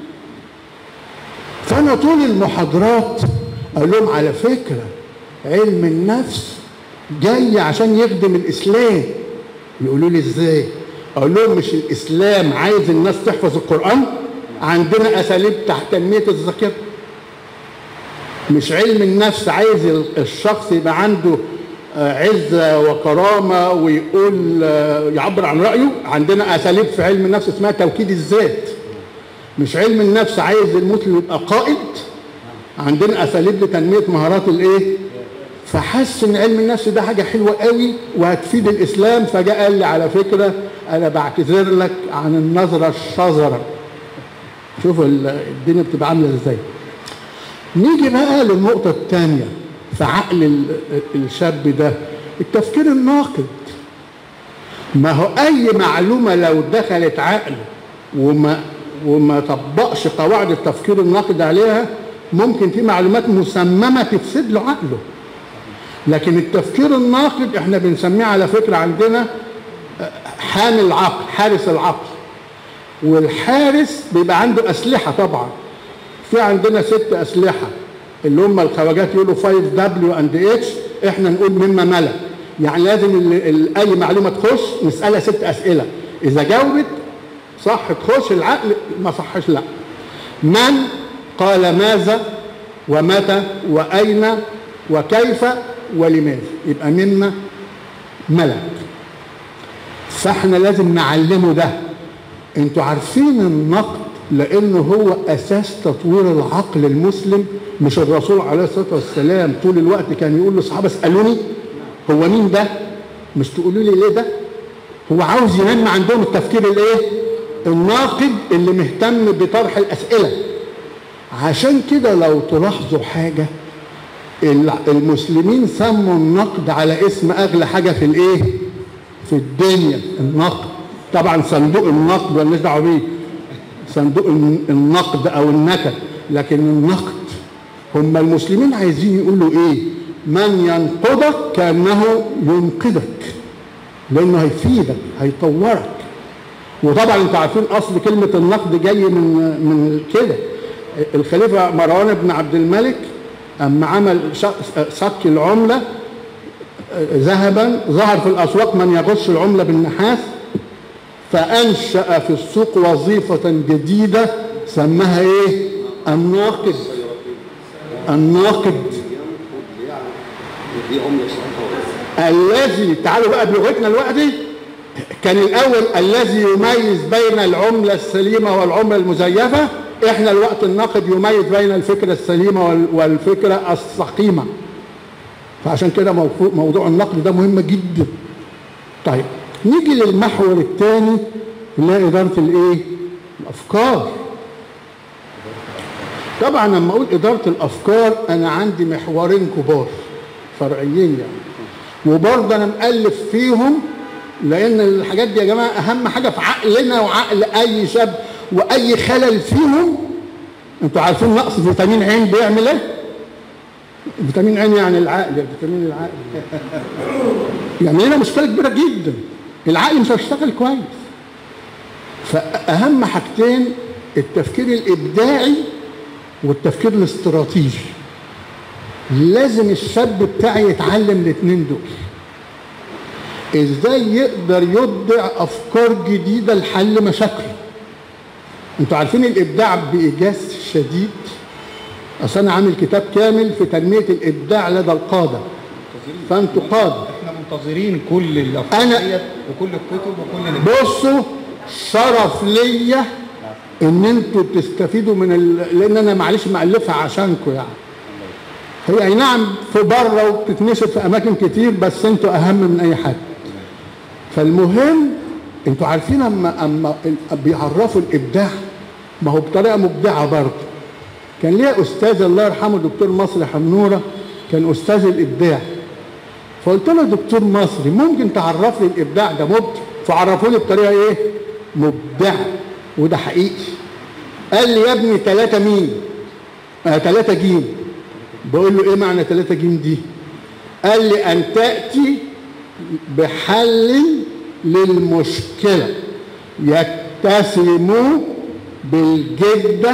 فانا طول المحاضرات اقول لهم على فكره علم النفس جاي عشان يخدم الاسلام يقولوا لي ازاي اقول لهم مش الاسلام عايز الناس تحفظ القران عندنا اساليب تحت تنميه الذاكره مش علم النفس عايز ال- الشخص يبقى عنده آه، عزة وكرامة ويقول آه، يعبر عن رأيه عندنا أساليب في علم النفس اسمها توكيد الذات مش علم النفس عايز المسلم يبقى قائد عندنا أساليب لتنمية مهارات الإيه فحس ان علم النفس ده حاجه حلوه قوي وهتفيد الاسلام فجاء قال لي على فكره انا بعتذر لك عن النظره الشظره شوف ال- الدنيا بتبقى عامله ازاي نيجي بقى للنقطه الثانيه في عقل ال- الشاب ده التفكير الناقد ما هو اي معلومه لو دخلت عقله وما وما طبقش قواعد التفكير الناقد عليها ممكن في معلومات مسممه تفسد له عقله لكن التفكير الناقد احنا بنسميه على فكره عندنا آه، حامل العقل حارس العقل والحارس بيبقى عنده اسلحه طبعا في عندنا ست اسلحه اللي هم الخواجات يقولوا 5 دبليو اند اتش احنا نقول مما ملا يعني لازم ال- ال- اي معلومه تخش نسالها ست اسئله اذا جاوبت صح تخش العقل ما صحش لا من قال ماذا ومتى واين وكيف ولماذا يبقى مما ملك فاحنا لازم نعلمه ده انتوا عارفين النقد لانه هو اساس تطوير العقل المسلم مش الرسول عليه الصلاه والسلام طول الوقت كان يقول للصحابه اسالوني هو مين ده مش تقولوا لي ليه ده هو عاوز ينمي عندهم التفكير الايه الناقد اللي مهتم بطرح الاسئله عشان كده لو تلاحظوا حاجه الع- المسلمين سموا النقد على اسم اغلى حاجه في الايه في الدنيا النقد طبعا صندوق النقد مالناش دعوه بيه صندوق الن- النقد او النكد لكن النقد هم المسلمين عايزين يقولوا ايه من ينقدك كانه ينقذك لانه هيفيدك هيطورك وطبعا انتوا عارفين اصل كلمه النقد جاي من من كده الخليفه مروان بن عبد الملك اما عمل ش- صك العمله ذهبا ظهر في الاسواق من يغش العمله بالنحاس فانشا في السوق وظيفه جديده سماها ايه الناقد الناقد دي عمله صعبه الذي تعالوا بقى بلغتنا دلوقتي كان الاول الذي يميز بين العمله السليمه والعمله المزيفه احنا الوقت الناقد يميز بين الفكره السليمه وال- والفكره السقيمه فعشان كده موضوع- موضوع النقد ده مهم جدا طيب نيجي للمحور الثاني اللي هي اداره الايه الافكار طبعا لما اقول اداره الافكار انا عندي محورين كبار فرعيين يعني وبرضه انا مؤلف فيهم لان الحاجات دي يا جماعه اهم حاجه في عقلنا وعقل اي شاب واي خلل فيهم انتوا عارفين نقص فيتامين عين بيعمل ايه؟ فيتامين عين يعني العقل فيتامين العقل يعني هنا مشكله كبيره جدا العقل مش هيشتغل كويس فاهم حاجتين التفكير الابداعي والتفكير الاستراتيجي لازم الشاب بتاعي يتعلم الاثنين دول ازاي يقدر يبدع افكار جديده لحل مشاكله انتوا عارفين الابداع بايجاز شديد اصل انا عامل كتاب كامل في تنميه الابداع لدى القاده فانتوا قاده احنا منتظرين كل الافكار أنا- ديت وكل الكتب وكل ال- بصوا شرف ليا ان انتوا تستفيدوا من ال... لان انا معلش مالفها عشانكم يعني هي اي نعم في بره وبتتنشر في اماكن كتير بس انتوا اهم من اي حد فالمهم انتوا عارفين اما اما ال- بيعرفوا الابداع ما هو بطريقه مبدعه برضه كان ليا استاذ الله يرحمه دكتور مصري حنوره كان استاذ الابداع فقلت له دكتور مصري ممكن تعرف لي الابداع ده مبدع فعرفوا لي بطريقه ايه مبدعه وده حقيقي قال لي يا ابني ثلاثة مين آه ثلاثة جيم بقول له ايه معنى ثلاثة جيم دي قال لي ان تأتي بحل للمشكلة يتسم بالجدة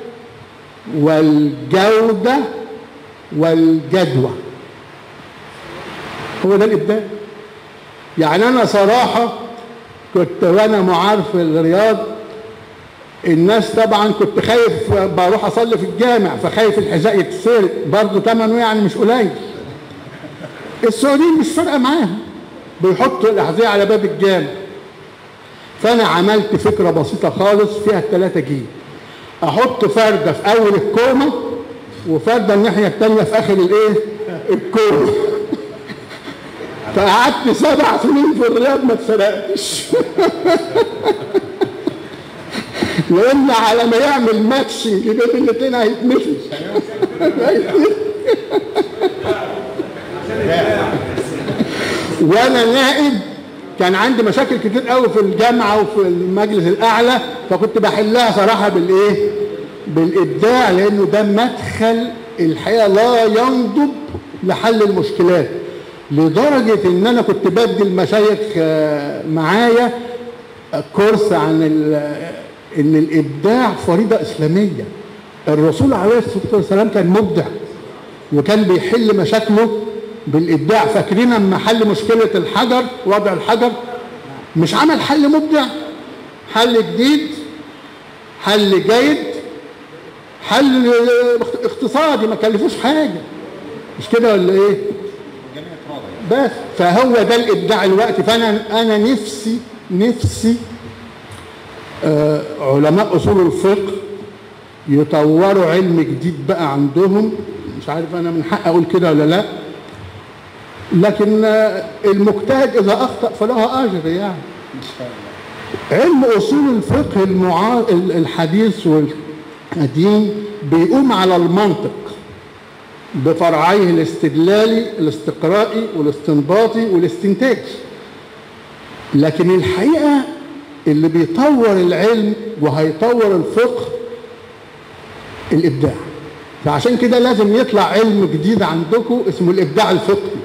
والجودة والجدوى هو ده الابداع يعني انا صراحه كنت وانا معار في الرياض الناس طبعا كنت خايف بروح اصلي في الجامع فخايف الحذاء يتسرق برضه ثمنه يعني مش قليل السعوديين مش فارقه معاهم بيحطوا الاحذيه على باب الجامع فانا عملت فكره بسيطه خالص فيها الثلاثه جيم احط فرده في اول الكومه وفرده الناحيه الثانيه في اخر الايه الكومه فقعدت سبع سنين في الرياض ما اتسرقتش لان على ما يعمل ماتشنج بين الاثنين هيتمشي وانا نائب كان عندي مشاكل كتير قوي في الجامعه وفي المجلس الاعلى فكنت بحلها صراحه بالايه بالابداع لانه ده مدخل الحقيقه لا ينضب لحل المشكلات لدرجه ان انا كنت بدي المشايخ آه، معايا كورس عن ال- ان الابداع فريضه اسلاميه الرسول عليه الصلاه والسلام كان مبدع وكان بيحل مشاكله بالابداع فاكرين اما حل مشكله الحجر وضع الحجر مش عمل حل مبدع حل جديد حل جيد حل اقتصادي ما كلفوش حاجه مش كده ولا ايه بس فهو ده الابداع الوقت فانا انا نفسي نفسي آه علماء اصول الفقه يطوروا علم جديد بقى عندهم مش عارف انا من حق اقول كده ولا لا لكن آه، المجتهد اذا اخطا فله اجر يعني علم اصول الفقه المعا... ال- الحديث والقديم بيقوم على المنطق بفرعيه الاستدلالي الاستقرائي والاستنباطي والاستنتاج لكن الحقيقه اللي بيطور العلم وهيطور الفقه الابداع فعشان كده لازم يطلع علم جديد عندكم اسمه الابداع الفقهي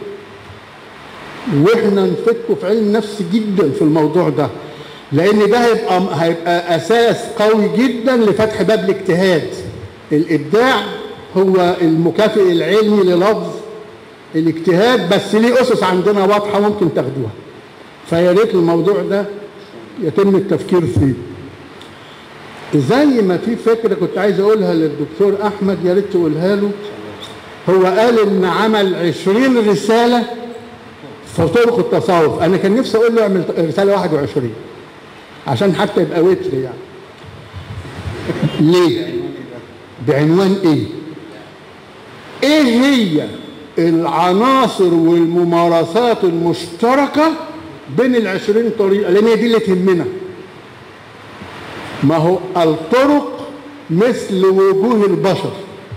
واحنا نفكه في علم نفس جدا في الموضوع ده لان ده هيبقى هيبقى اساس قوي جدا لفتح باب الاجتهاد الابداع هو المكافئ العلمي للفظ الاجتهاد بس ليه اسس عندنا واضحه ممكن تاخدوها فيا ريت الموضوع ده يتم التفكير فيه زي ما في فكره كنت عايز اقولها للدكتور احمد يا ريت تقولها له هو قال ان عمل 20 رساله في طرق التصوف انا كان نفسي اقول له اعمل رساله 21 عشان حتى يبقى وتر يعني ليه بعنوان ايه ايه هي العناصر والممارسات المشتركه بين العشرين طريقه لان هي دي اللي تهمنا ما هو الطرق مثل وجوه البشر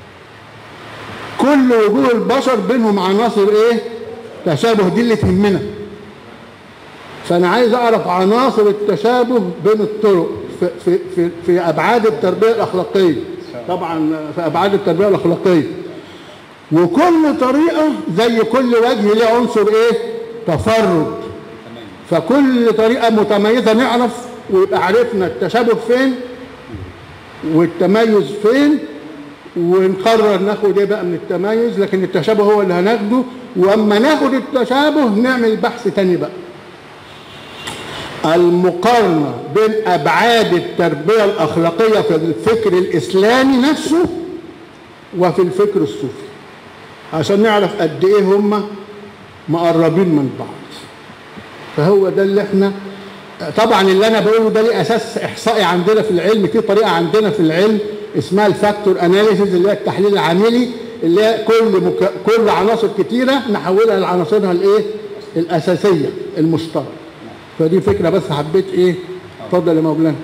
كل وجوه البشر بينهم عناصر ايه تشابه دي اللي تهمنا فانا عايز اعرف عناصر التشابه بين الطرق في في في, في ابعاد التربيه الاخلاقيه طبعا في ابعاد التربيه الاخلاقيه وكل طريقه زي كل وجه ليه عنصر ايه تفرد فكل طريقه متميزه نعرف ويبقى عرفنا التشابه فين والتميز فين ونقرر ناخد ايه بقى من التميز لكن التشابه هو اللي هناخده واما ناخد التشابه نعمل بحث تاني بقى المقارنة بين أبعاد التربية الأخلاقية في الفكر الإسلامي نفسه وفي الفكر الصوفي عشان نعرف قد إيه هم مقربين من بعض فهو ده اللي احنا طبعا اللي انا بقوله ده ليه اساس احصائي عندنا في العلم في طريقه عندنا في العلم اسمها الفاكتور اناليسيز اللي هي التحليل العملي اللي هي كل مك... كل عناصر كتيره نحولها لعناصرها الايه الاساسيه المشتركه فدي فكره بس حبيت ايه اتفضل يا مولانا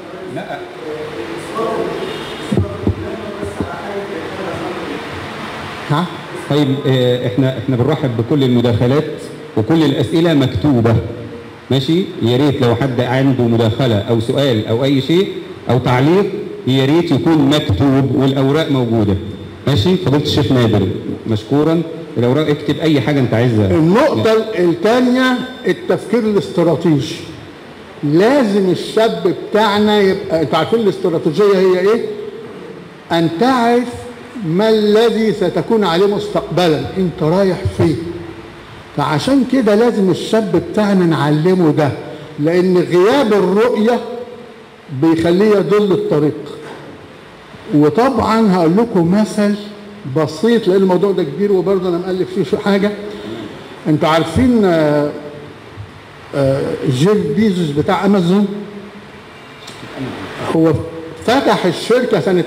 ها طيب آه، احنا احنا بنرحب بكل المداخلات وكل الاسئله مكتوبه ماشي يا ريت لو حد عنده مداخله او سؤال او اي شيء او تعليق يا ريت يكون مكتوب والاوراق موجوده ماشي فضيله الشيخ نادر مشكورا الاوراق اكتب اي حاجه انت عايزها النقطة الثانية التفكير الاستراتيجي لازم الشاب بتاعنا يبقى انتوا عارفين الاستراتيجية هي ايه؟ أن تعرف ما الذي ستكون عليه مستقبلا انت رايح فين فعشان كده لازم الشاب بتاعنا نعلمه ده لأن غياب الرؤية بيخليه يضل الطريق وطبعا هقول لكم مثل بسيط لان الموضوع ده كبير وبرضه انا مؤلف فيه شو حاجه انتوا عارفين آه، آه، جيف بيزوس بتاع امازون هو فتح الشركه سنه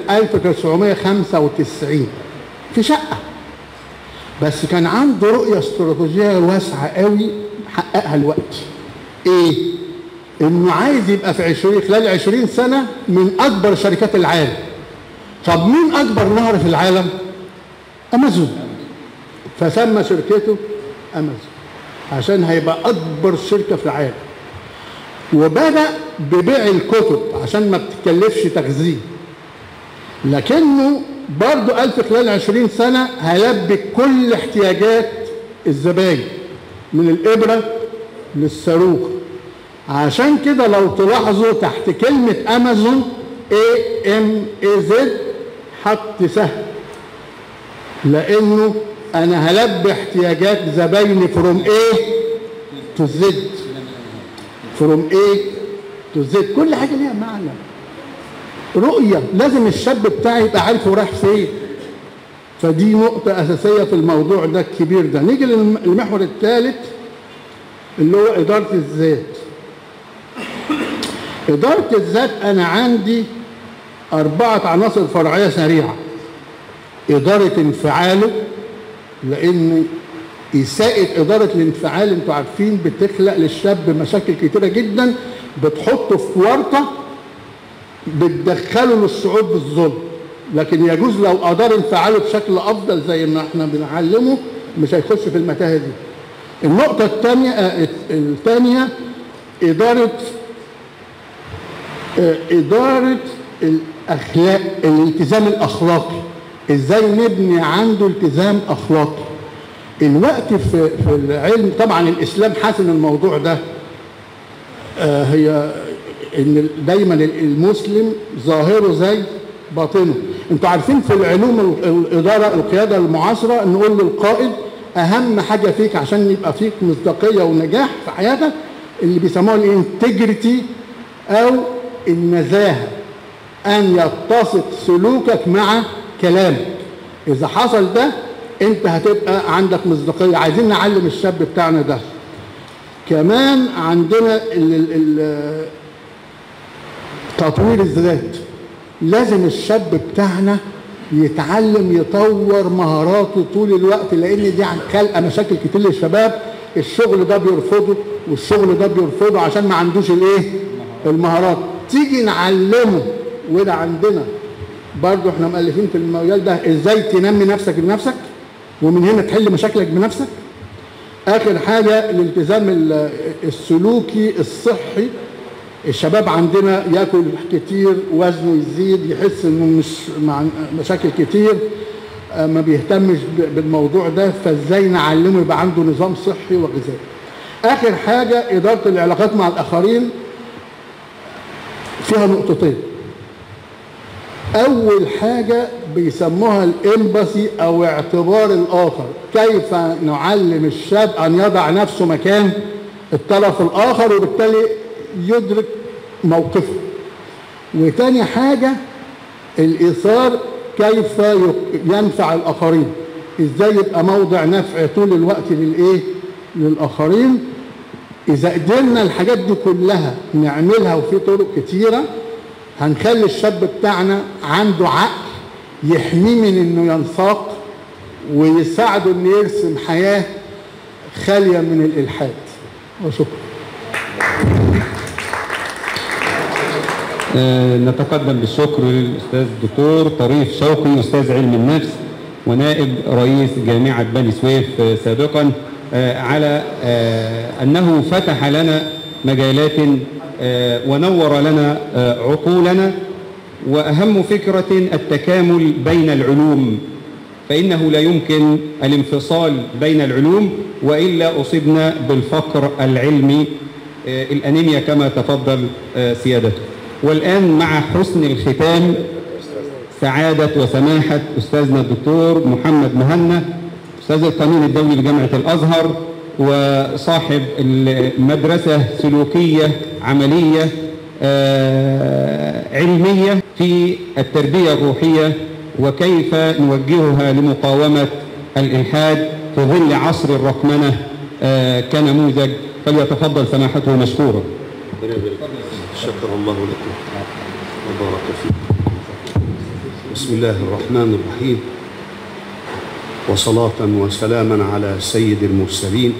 1995 في شقه بس كان عنده رؤيه استراتيجيه واسعه قوي حققها الوقت ايه انه عايز يبقى في 20 خلال 20 سنه من اكبر شركات العالم طب مين اكبر نهر في العالم امازون فسمى شركته امازون عشان هيبقى اكبر شركه في العالم وبدا ببيع الكتب عشان ما بتكلفش تخزين لكنه برضه قال في خلال 20 سنه هيلبي كل احتياجات الزباين من الابره للصاروخ عشان كده لو تلاحظوا تحت كلمه امازون اي ام اي زد حط سهم لانه انا هلبي احتياجات زبايني فروم ايه تو زد فروم ايه تو زد كل حاجه ليها معنى رؤيه لازم الشاب بتاعي يبقى عارف هو رايح فين فدي نقطة أساسية في الموضوع ده الكبير ده نيجي للمحور الثالث اللي هو إدارة الذات إدارة الذات أنا عندي أربعة عناصر فرعية سريعة إدارة انفعاله لأن إساءة إدارة الانفعال أنتوا عارفين بتخلق للشاب مشاكل كتيرة جدا بتحطه في ورطة بتدخله للصعود بالظلم لكن يجوز لو أدار انفعاله بشكل أفضل زي ما احنا بنعلمه مش هيخش في المتاهة دي النقطة الثانية آه، الثانية إدارة آه، إدارة الأخلاق الالتزام الأخلاقي إزاي نبني عنده التزام أخلاقي الوقت في, في العلم طبعا الإسلام حاسم الموضوع ده آه، هي ان دايما المسلم ظاهره زي باطنه انتوا عارفين في العلوم ال- الاداره القياده المعاصره نقول للقائد اهم حاجه فيك عشان يبقى فيك مصداقيه ونجاح في حياتك اللي بيسموها الانتجريتي او النزاهه ان يتسق سلوكك مع كلامك اذا حصل ده انت هتبقى عندك مصداقيه عايزين نعلم الشاب بتاعنا ده كمان عندنا ال ال تطوير الذات لازم الشاب بتاعنا يتعلم يطور مهاراته طول الوقت لان دي عن خلقه مشاكل كتير للشباب الشغل ده بيرفضه والشغل ده بيرفضه عشان ما عندوش الايه المهارات تيجي نعلمه وده عندنا برضو احنا مؤلفين في المجال ده ازاي تنمي نفسك بنفسك ومن هنا تحل مشاكلك بنفسك اخر حاجه الالتزام ال- السلوكي الصحي الشباب عندنا ياكل كتير وزنه يزيد يحس انه مش مع مشاكل كتير آه، ما بيهتمش ب- بالموضوع ده فازاي نعلمه يبقى عنده نظام صحي وغذائي اخر حاجه اداره العلاقات مع الاخرين فيها نقطتين اول حاجه بيسموها الامباسي او اعتبار الاخر كيف نعلم الشاب ان يضع نفسه مكان الطرف الاخر وبالتالي يدرك موقفه وتاني حاجه الايثار كيف يق- ينفع الاخرين ازاي يبقى موضع نفع طول الوقت للايه للاخرين اذا قدرنا الحاجات دي كلها نعملها وفي طرق كتيره هنخلي الشاب بتاعنا عنده عقل يحميه من انه ينساق ويساعده انه يرسم حياه خاليه من الالحاد وشكرا آه، نتقدم بالشكر للأستاذ الدكتور طريف شوقي أستاذ علم النفس ونائب رئيس جامعة بني سويف آه، سابقا آه، على آه، أنه فتح لنا مجالات آه، ونور لنا آه، عقولنا وأهم فكرة التكامل بين العلوم فإنه لا يمكن الانفصال بين العلوم وإلا أصبنا بالفقر العلمي آه، الأنيميا كما تفضل آه، سيادته والآن مع حسن الختام سعادة وسماحة أستاذنا الدكتور محمد مهنا أستاذ القانون الدولي لجامعة الأزهر وصاحب المدرسة سلوكية عملية آه، علمية في التربية الروحية وكيف نوجهها لمقاومة الإلحاد في ظل عصر الرقمنة آه، كنموذج فليتفضل سماحته مشكورا شكر الله لكم وبارك فيكم بسم الله الرحمن الرحيم وصلاة وسلاما على سيد المرسلين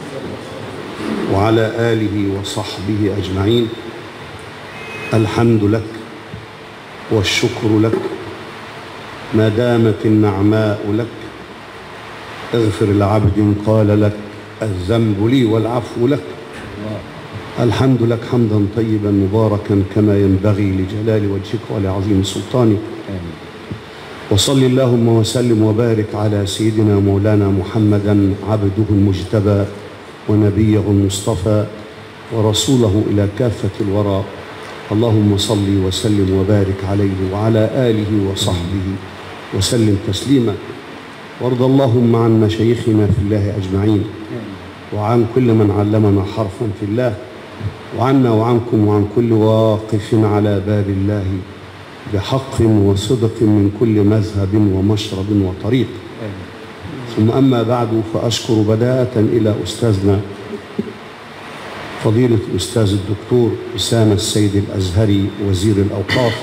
وعلى آله وصحبه أجمعين الحمد لك والشكر لك ما دامت النعماء لك اغفر لعبد قال لك الذنب لي والعفو لك الحمد لك حمدا طيبا مباركا كما ينبغي لجلال وجهك ولعظيم سلطانك وصل اللهم وسلم وبارك على سيدنا مولانا محمدا عبده المجتبى ونبيه المصطفى ورسوله الى كافه الورى اللهم صل وسلم وبارك عليه وعلى اله وصحبه وسلم تسليما وارض اللهم عن مشايخنا في الله اجمعين وعن كل من علمنا حرفا في الله وعنا وعنكم وعن كل واقف على باب الله بحق وصدق من كل مذهب ومشرب وطريق ثم أما بعد فأشكر بداءة إلى أستاذنا فضيلة الأستاذ الدكتور أسامة السيد الأزهري وزير الأوقاف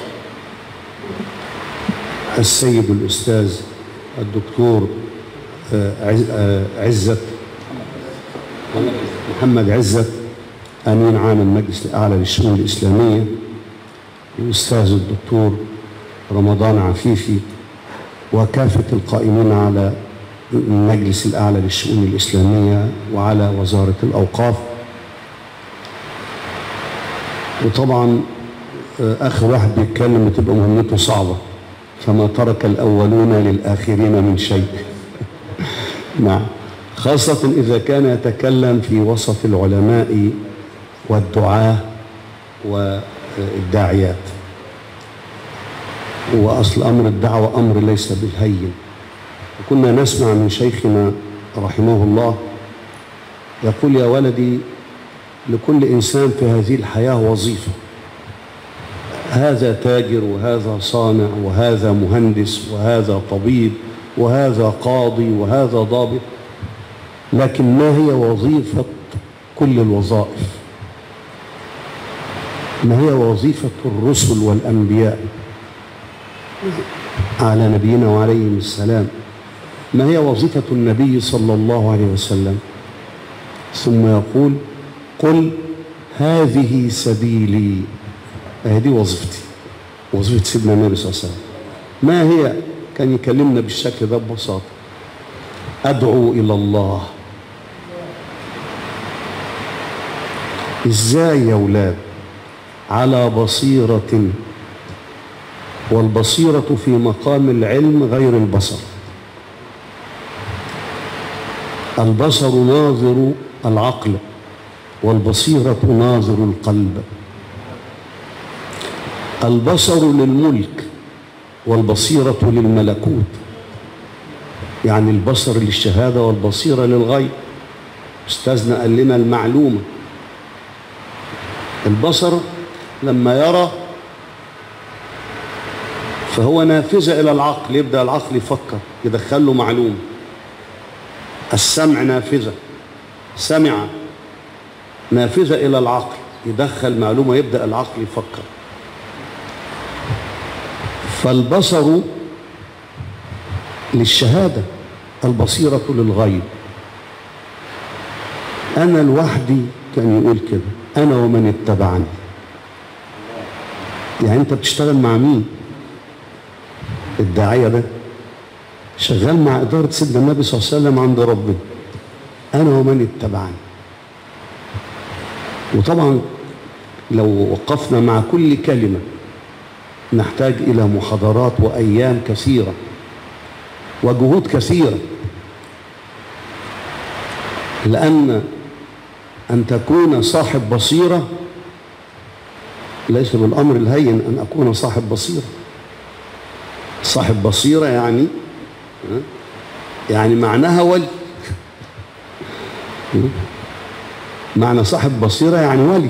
السيد الأستاذ الدكتور آه، عز- آه، عزت محمد عزت أمين عام المجلس الأعلى للشؤون الإسلامية الأستاذ الدكتور رمضان عفيفي وكافة القائمين على المجلس الأعلى للشؤون الإسلامية وعلى وزارة الأوقاف وطبعا آه، آخر واحد بيتكلم بتبقى مهمته صعبة فما ترك الأولون للآخرين من شيء نعم خاصة إذا كان يتكلم في وسط العلماء والدعاة والداعيات وأصل أمر الدعوة أمر ليس بالهين وكنا نسمع من شيخنا رحمه الله يقول يا ولدي لكل إنسان في هذه الحياة وظيفة هذا تاجر وهذا صانع وهذا مهندس وهذا طبيب وهذا قاضي وهذا ضابط لكن ما هي وظيفة كل الوظائف ما هي وظيفة الرسل والأنبياء على نبينا وعليهم السلام ما هي وظيفة النبي صلى الله عليه وسلم ثم يقول قل هذه سبيلي هذه وظيفتي وظيفة سيدنا النبي صلى الله عليه وسلم ما هي كان يكلمنا بالشكل ده ببساطة أدعو إلى الله ازاي يا ولاد على بصيرة والبصيرة في مقام العلم غير البصر البصر ناظر العقل والبصيرة ناظر القلب البصر للملك والبصيرة للملكوت يعني البصر للشهادة والبصيرة للغيب أستاذنا قال لنا المعلومة البصر لما يرى فهو نافذة إلى العقل يبدأ العقل يفكر يدخل له معلومة السمع نافذة سمع نافذة إلى العقل يدخل معلومة يبدأ العقل يفكر فالبصر للشهادة البصيرة للغيب أنا لوحدي كان يقول كده أنا ومن اتبعني يعني أنت بتشتغل مع مين الداعية ده شغال مع إدارة سيدنا النبي صلى الله عليه وسلم عند ربنا أنا ومن اتبعني وطبعا لو وقفنا مع كل كلمة نحتاج إلى محاضرات وأيام كثيرة وجهود كثيرة لأن أن تكون صاحب بصيرة ليس بالأمر الهين أن أكون صاحب بصيرة صاحب بصيرة يعني يعني معناها ولي معنى صاحب بصيرة يعني ولي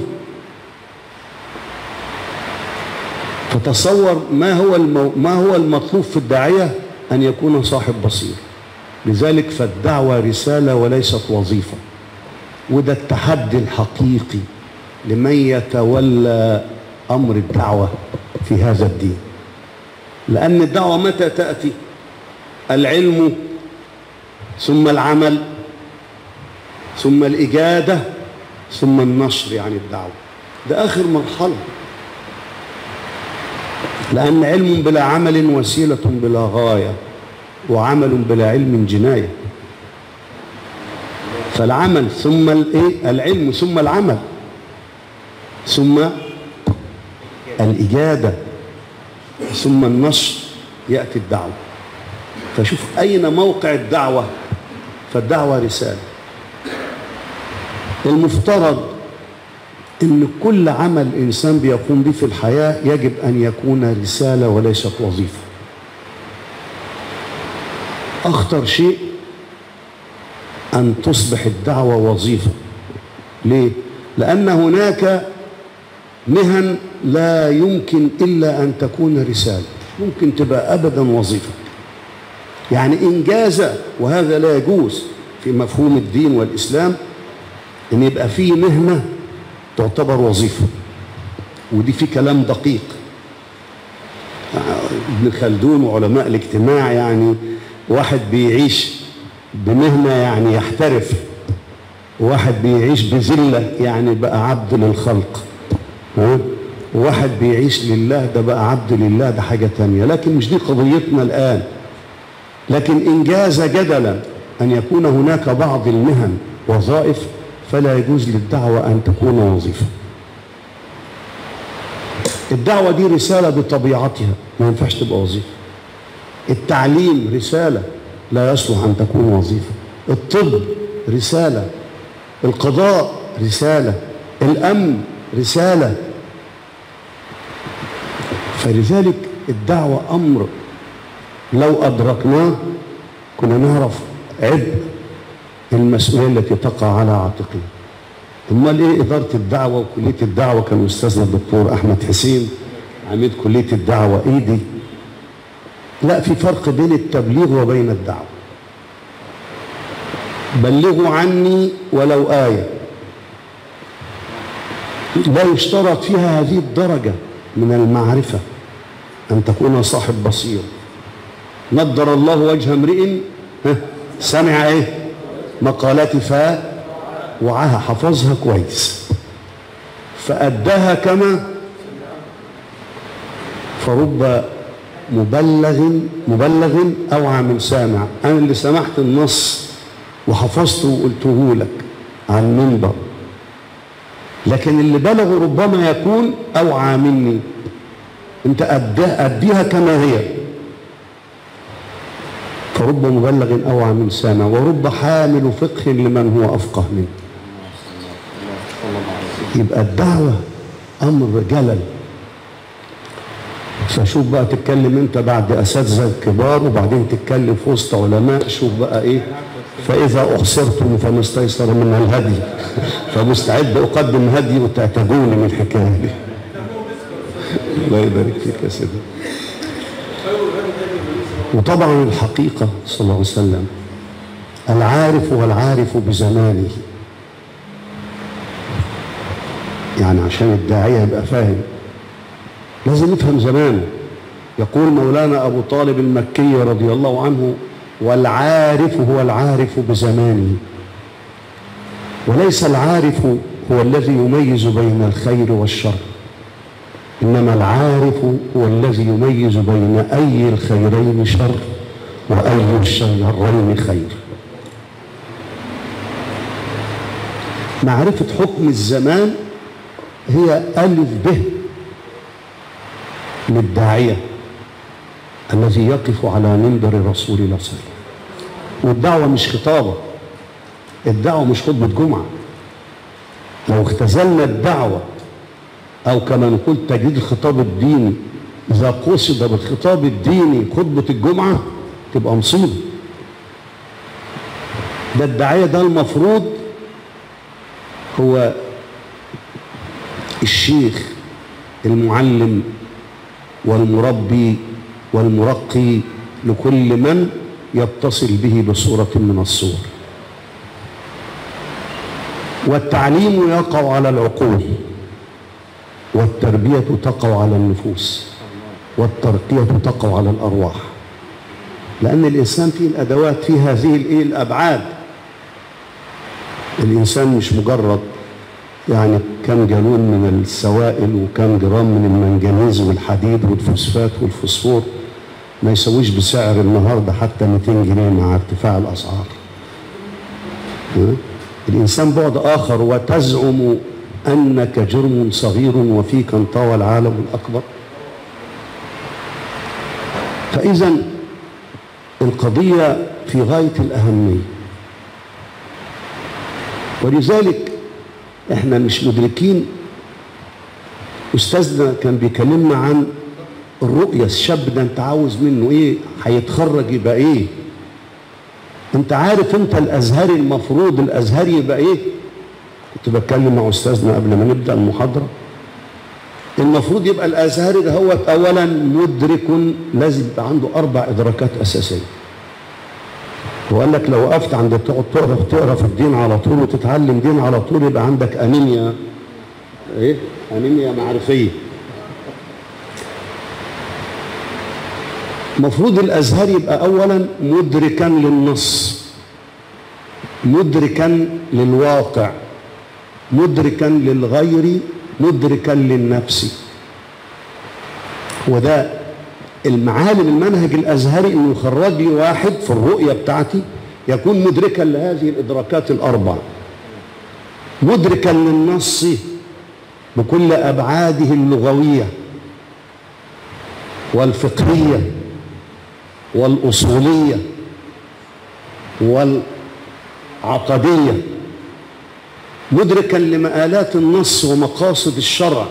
فتصور ما هو المو... ما هو المطلوب في الداعية أن يكون صاحب بصيرة لذلك فالدعوة رسالة وليست وظيفة وده التحدي الحقيقي لمن يتولى أمر الدعوة في هذا الدين لأن الدعوة متى تأتي العلم ثم العمل ثم الإجادة ثم النشر يعني الدعوة ده آخر مرحلة لأن علم بلا عمل وسيلة بلا غاية وعمل بلا علم جناية فالعمل ثم الايه العلم ثم العمل ثم الإجادة ثم النشر يأتي الدعوة فشوف أين موقع الدعوة فالدعوة رسالة المفترض ان كل عمل انسان بيقوم به في الحياه يجب ان يكون رساله وليست وظيفه اخطر شيء ان تصبح الدعوه وظيفه ليه لان هناك مهن لا يمكن الا ان تكون رساله ممكن تبقى ابدا وظيفه يعني انجاز وهذا لا يجوز في مفهوم الدين والاسلام ان يبقى فيه مهنه تعتبر وظيفة ودي في كلام دقيق ابن خلدون وعلماء الاجتماع يعني واحد بيعيش بمهنة يعني يحترف واحد بيعيش بذلة يعني بقى عبد للخلق ها وواحد بيعيش لله ده بقى عبد لله ده حاجة تانية لكن مش دي قضيتنا الآن لكن إن جاز جدلا أن يكون هناك بعض المهن وظائف فلا يجوز للدعوة أن تكون وظيفة الدعوة دي رسالة بطبيعتها ما ينفعش تبقى وظيفة التعليم رسالة لا يصلح أن تكون وظيفة الطب رسالة القضاء رسالة الأمن رسالة فلذلك الدعوة أمر لو أدركناه كنا نعرف عبء المسؤولية التي تقع على عاتقه امال ايه اداره الدعوه وكليه الدعوه كان استاذنا الدكتور احمد حسين عميد كليه الدعوه ايه دي لا في فرق بين التبليغ وبين الدعوه بلغوا عني ولو ايه لا يشترط فيها هذه الدرجه من المعرفه ان تكون صاحب بصيره نضر الله وجه امرئ سمع ايه مقالات فا وعاها حفظها كويس فأداها كما فرب مبلغ مبلغ أوعى من سامع أنا اللي سمعت النص وحفظته وقلته لك على المنبر لكن اللي بلغه ربما يكون اوعى مني انت أديها, اديها كما هي فرب مبلغ اوعى من سامع ورب حامل فقه لمن هو افقه منه يبقى الدعوه امر جلل فشوف بقى تتكلم انت بعد اساتذه كبار وبعدين تتكلم في وسط علماء شوف بقى ايه فاذا احصرتم فما استيسر من الهدي فمستعد اقدم هدي وتعتدوني من الحكايه دي الله يبارك فيك يا سيدي وطبعا الحقيقه صلى الله عليه وسلم العارف هو العارف بزمانه يعني عشان الداعيه يبقى فاهم لازم يفهم زمانه يقول مولانا أبو طالب المكي رضي الله عنه والعارف هو العارف بزمانه وليس العارف هو الذي يميز بين الخير والشر إنما العارف هو الذي يميز بين أي الخيرين شر وأي الشرين خير معرفة حكم الزمان هي ألف به للداعية الذي يقف على منبر رسول الله صلى الله عليه وسلم والدعوة مش خطابة الدعوة مش خطبة جمعة لو اختزلنا الدعوة أو كما نقول تجديد الخطاب الديني إذا قصد بالخطاب الديني خطبة الجمعة تبقى مصيبة ده الداعية ده المفروض هو الشيخ المعلم والمربي والمرقي لكل من يتصل به بصورة من الصور والتعليم يقع على العقول والتربية تقع على النفوس والترقية تقع على الأرواح لأن الإنسان فيه الأدوات في هذه الإيه الأبعاد الإنسان مش مجرد يعني كم جالون من السوائل وكم جرام من المنجنيز والحديد والفوسفات والفوسفور ما يسويش بسعر النهارده حتى 200 جنيه مع ارتفاع الاسعار. الانسان بعد اخر وتزعم انك جرم صغير وفيك انطوى العالم الاكبر. فاذا القضيه في غايه الاهميه. ولذلك احنا مش مدركين استاذنا كان بيكلمنا عن الرؤية الشاب ده انت عاوز منه ايه هيتخرج يبقى ايه انت عارف انت الازهري المفروض الازهري يبقى ايه كنت بتكلم مع استاذنا قبل ما نبدا المحاضره المفروض يبقى الازهري ده هو اولا مدرك لازم يبقى عنده اربع ادراكات اساسيه وقال لك لو وقفت عند تقعد تقرا تقرا في الدين على طول وتتعلم دين على طول يبقى عندك انيميا ايه انيميا معرفيه مفروض الازهر يبقى اولا مدركا للنص مدركا للواقع مدركا للغير مدركا للنفس وده المعالم المنهج الازهري انه يخرج لي واحد في الرؤيه بتاعتي يكون مدركا لهذه الادراكات الاربع مدركا للنص بكل ابعاده اللغويه والفقهيه والاصوليه والعقديه مدركا لمآلات النص ومقاصد الشرع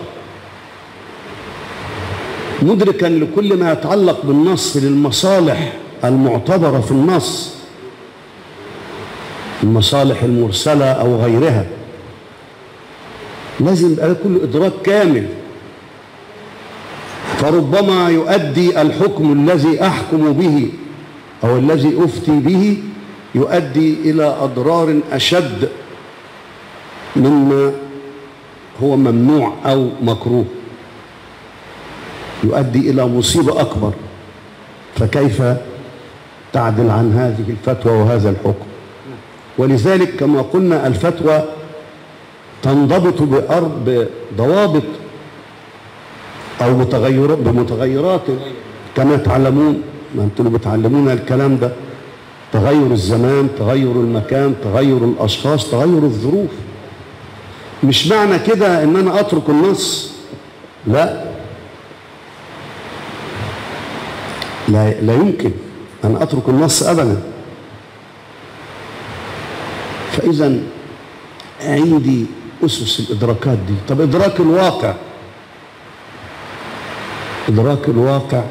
مدركا لكل ما يتعلق بالنص للمصالح المعتبره في النص المصالح المرسله او غيرها لازم يبقى كل ادراك كامل فربما يؤدي الحكم الذي احكم به او الذي افتي به يؤدي الى اضرار اشد مما هو ممنوع او مكروه يؤدي الى مصيبه اكبر فكيف تعدل عن هذه الفتوى وهذا الحكم ولذلك كما قلنا الفتوى تنضبط بأرب بضوابط او متغيرات بمتغيرات كما تعلمون ما انتم بتعلمون الكلام ده تغير الزمان تغير المكان تغير الاشخاص تغير الظروف مش معنى كده ان انا اترك النص لا لا, لا يمكن ان اترك النص ابدا فاذا عندي اسس الادراكات دي طب ادراك الواقع ادراك الواقع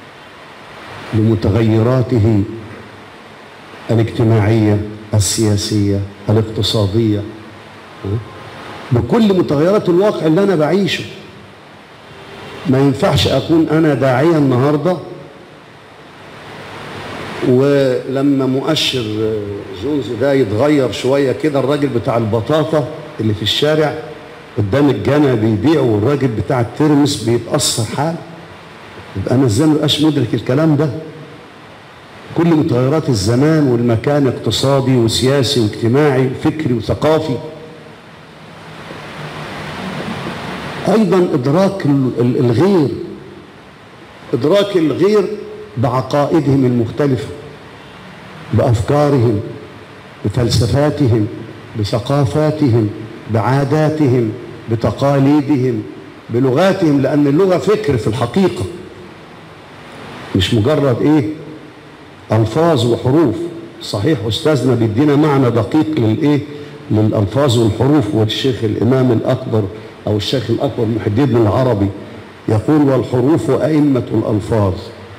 بمتغيراته الاجتماعيه السياسيه الاقتصاديه بكل متغيرات الواقع اللي انا بعيشه ما ينفعش اكون انا داعيه النهارده ولما مؤشر جونز ده يتغير شويه كده الراجل بتاع البطاطا اللي في الشارع قدام الجامع بيبيع والراجل بتاع الترمس بيتاثر حال يبقى انا ازاي ما بقاش مدرك الكلام ده كل متغيرات الزمان والمكان اقتصادي وسياسي واجتماعي وفكري وثقافي ايضا ادراك الغير ادراك الغير بعقائدهم المختلفه بافكارهم بفلسفاتهم بثقافاتهم بعاداتهم بتقاليدهم بلغاتهم لان اللغه فكر في الحقيقه مش مجرد ايه الفاظ وحروف صحيح استاذنا بيدينا معنى دقيق للايه للالفاظ والحروف والشيخ الامام الاكبر او الشيخ الاكبر محي الدين العربي يقول والحروف ائمه الالفاظ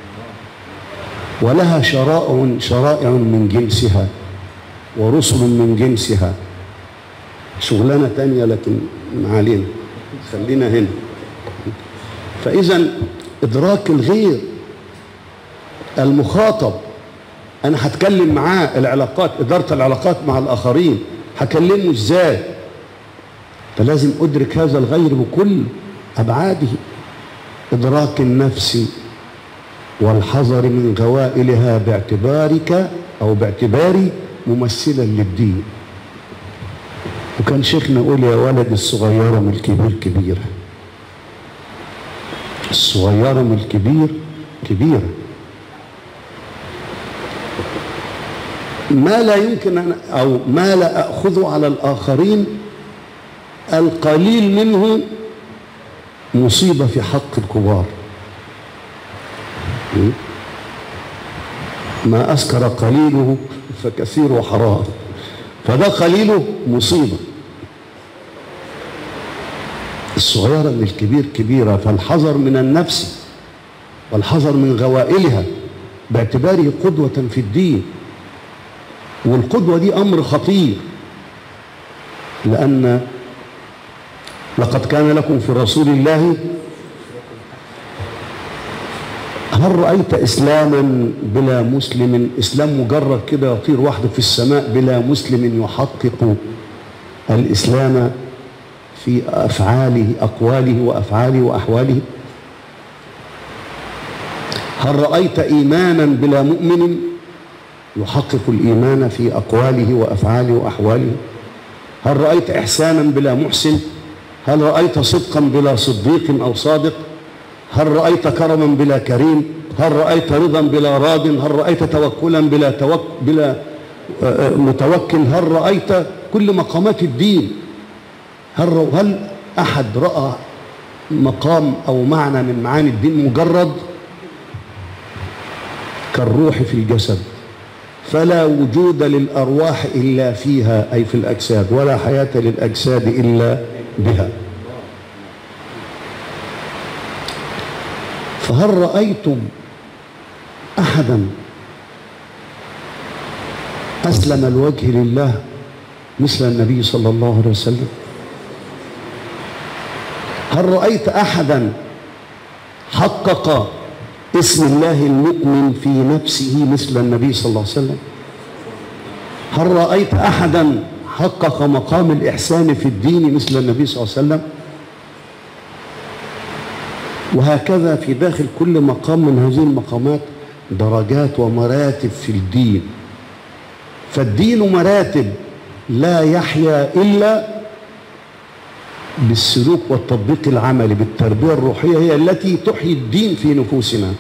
ولها شرائع شرائع من جنسها ورسل من جنسها شغلانه تانية لكن ما علينا خلينا هنا فاذا ادراك الغير المخاطب انا هتكلم معاه العلاقات اداره العلاقات مع الاخرين هكلمه ازاي فلازم ادرك هذا الغير بكل ابعاده ادراك النفس والحذر من غوائلها باعتبارك او باعتباري ممثلا للدين وكان شيخنا يقول يا ولد الصغيره من الكبير كبيره الصغيره من الكبير كبيره ما لا يمكن أن أو ما لا أخذه على الآخرين القليل منه مصيبة في حق الكبار ما أسكر قليله فكثير حرام فده قليله مصيبة الصغيرة من الكبير كبيرة فالحذر من النفس والحذر من غوائلها باعتباره قدوة في الدين والقدوة دي أمر خطير لأن لقد كان لكم في رسول الله هل رأيت إسلاما بلا مسلم إسلام مجرد كده يطير وحده في السماء بلا مسلم يحقق الإسلام في أفعاله أقواله وأفعاله وأحواله هل رأيت إيمانا بلا مؤمن يحقق الإيمان في أقواله وأفعاله وأحواله هل رأيت إحسانا بلا محسن هل رأيت صدقا بلا صديق أو صادق هل رأيت كرما بلا كريم هل رأيت رضا بلا راض هل رأيت توكلا بلا توك بلا متوكل هل رأيت كل مقامات الدين هل هل أحد رأى مقام أو معنى من معاني الدين مجرد كالروح في الجسد فلا وجود للأرواح إلا فيها أي في الأجساد ولا حياة للأجساد إلا بها فهل رأيتم أحدا أسلم الوجه لله مثل النبي صلى الله عليه وسلم هل رأيت أحدا حقق اسم الله المؤمن في نفسه مثل النبي صلى الله عليه وسلم هل رأيت أحدا حقق مقام الإحسان في الدين مثل النبي صلى الله عليه وسلم وهكذا في داخل كل مقام من هذه المقامات درجات ومراتب في الدين فالدين مراتب لا يحيا إلا بالسلوك والتطبيق العملي بالتربية الروحية هي التي تحيي الدين في نفوسنا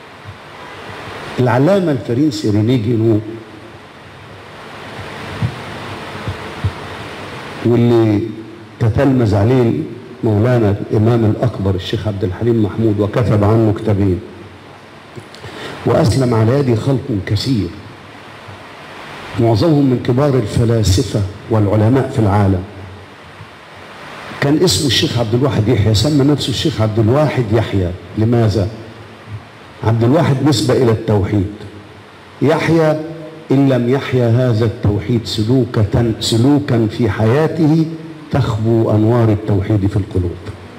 العلامة الفرنسي ريني جينو واللي تتلمذ عليه مولانا الإمام الأكبر الشيخ عبد الحليم محمود وكتب عنه كتابين وأسلم على يدي خلق كثير معظمهم من كبار الفلاسفة والعلماء في العالم كان اسمه الشيخ عبد الواحد يحيى سمى نفسه الشيخ عبد الواحد يحيى لماذا؟ عبد الواحد نسبة إلى التوحيد يحيى إن لم يحيا هذا التوحيد سلوكة سلوكا في حياته تخبو أنوار التوحيد في القلوب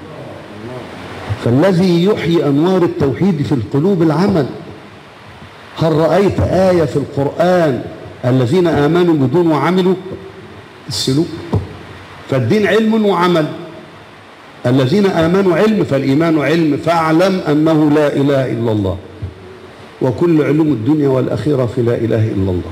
فالذي يحيي أنوار التوحيد في القلوب العمل هل رأيت آية في القرآن الذين آمنوا بدون وعملوا السلوك فالدين علم وعمل الذين آمنوا علم فالإيمان علم فاعلم أنه لا إله إلا الله وكل علوم الدنيا والأخيرة في لا إله إلا الله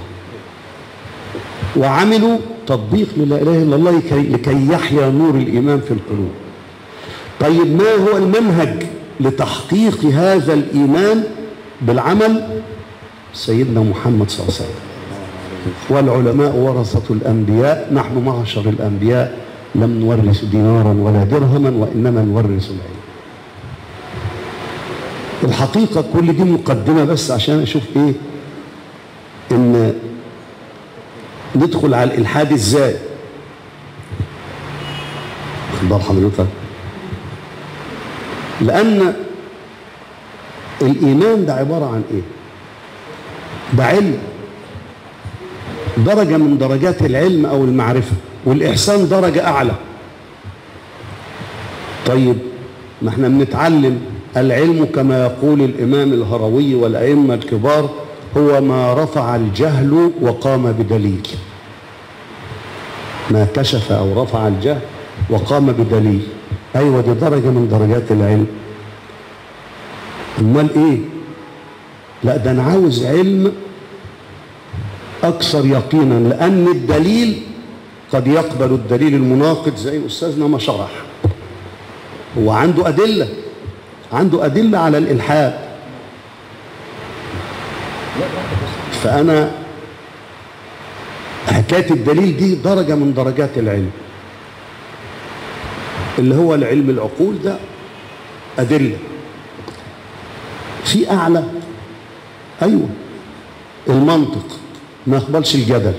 وعملوا تطبيق للا إله إلا الله لكي, لكي يحيا نور الإيمان في القلوب طيب ما هو المنهج لتحقيق هذا الإيمان بالعمل سيدنا محمد صلى الله عليه وسلم والعلماء ورثة الأنبياء نحن معشر الأنبياء لم نورث دينارا ولا درهما وإنما نورث العلم الحقيقة كل دي مقدمة بس عشان أشوف إيه إن ندخل على الإلحاد إزاي واخد بال حضرتك لأن الإيمان ده عبارة عن إيه ده علم درجة من درجات العلم أو المعرفة والإحسان درجة أعلى طيب ما احنا بنتعلم العلم كما يقول الإمام الهروي والأئمة الكبار هو ما رفع الجهل وقام بدليل ما كشف أو رفع الجهل وقام بدليل أيوة دي درجة من درجات العلم أمال إيه لا ده أنا عاوز علم أكثر يقينا لأن الدليل قد يقبل الدليل المناقض زي أستاذنا ما شرح هو عنده أدلة عنده أدلة على الإلحاد فأنا حكاية الدليل دي درجة من درجات العلم اللي هو العلم العقول ده أدلة في أعلى أيوة المنطق ما يقبلش الجدل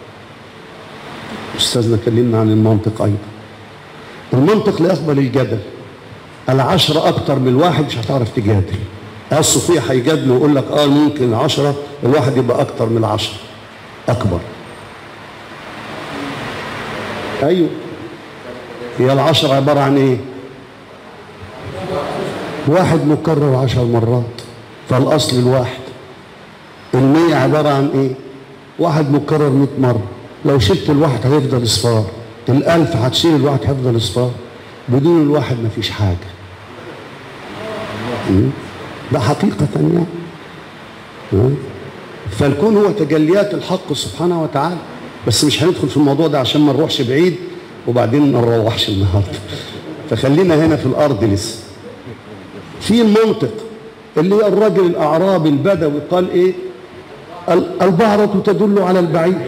أستاذنا كلمنا عن المنطق أيضا المنطق لا يقبل الجدل العشرة أكتر من الواحد مش هتعرف تجادل الصوفية هيجادل ويقول لك اه ممكن عشرة الواحد يبقى أكتر من العشرة أكبر أيوه هي العشرة عبارة عن إيه؟ واحد مكرر عشر مرات فالأصل الواحد المية عبارة عن إيه؟ واحد مكرر مئة مرة لو شلت الواحد هيفضل اصفار الألف هتشيل الواحد هيفضل اصفار بدون الواحد مفيش حاجة م? ده حقيقة يعني م? فالكون هو تجليات الحق سبحانه وتعالى بس مش هندخل في الموضوع ده عشان ما نروحش بعيد وبعدين ما نروحش النهارده فخلينا هنا في الارض لسه في المنطق اللي هي الرجل الاعرابي البدوي قال ايه ال- البعرة تدل على البعير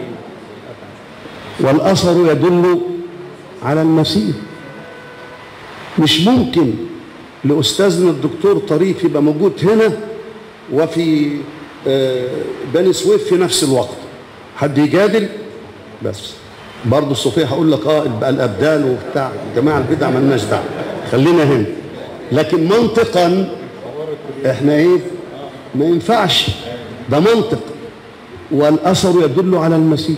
والاثر يدل على المسير مش ممكن لاستاذنا الدكتور طريف يبقى موجود هنا وفي آه، بني سويف في نفس الوقت حد يجادل بس برضه الصوفيه هقول لك اه يبقى الابدال وبتاع جماعه البدع مالناش دعوه خلينا هنا لكن منطقا احنا ايه ما ينفعش ده منطق والاثر يدل على المسير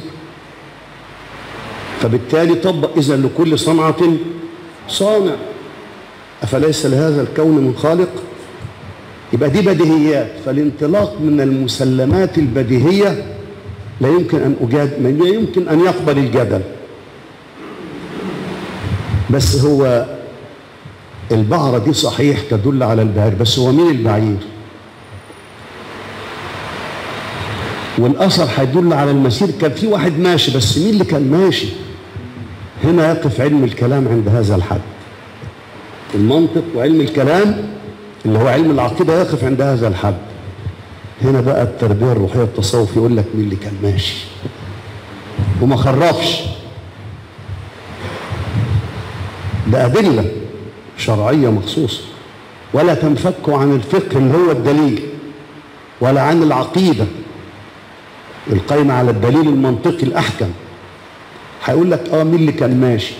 فبالتالي طبق اذا لكل صنعه صانع افليس لهذا الكون من خالق يبقى دي بديهيات فالانطلاق من المسلمات البديهيه لا يمكن ان اجاد لا يمكن ان يقبل الجدل بس هو البعرة دي صحيح تدل على البعير بس هو مين البعير والأثر هيدل على المسير كان في واحد ماشي بس مين اللي كان ماشي هنا يقف علم الكلام عند هذا الحد المنطق وعلم الكلام اللي هو علم العقيدة يقف عند هذا الحد هنا بقى التربية الروحية التصوف يقول لك مين اللي كان ماشي وما خرفش ده أدلة شرعية مخصوصة ولا تنفكوا عن الفقه اللي هو الدليل ولا عن العقيدة القايمة على الدليل المنطقي الأحكم هيقول لك اه مين اللي كان ماشي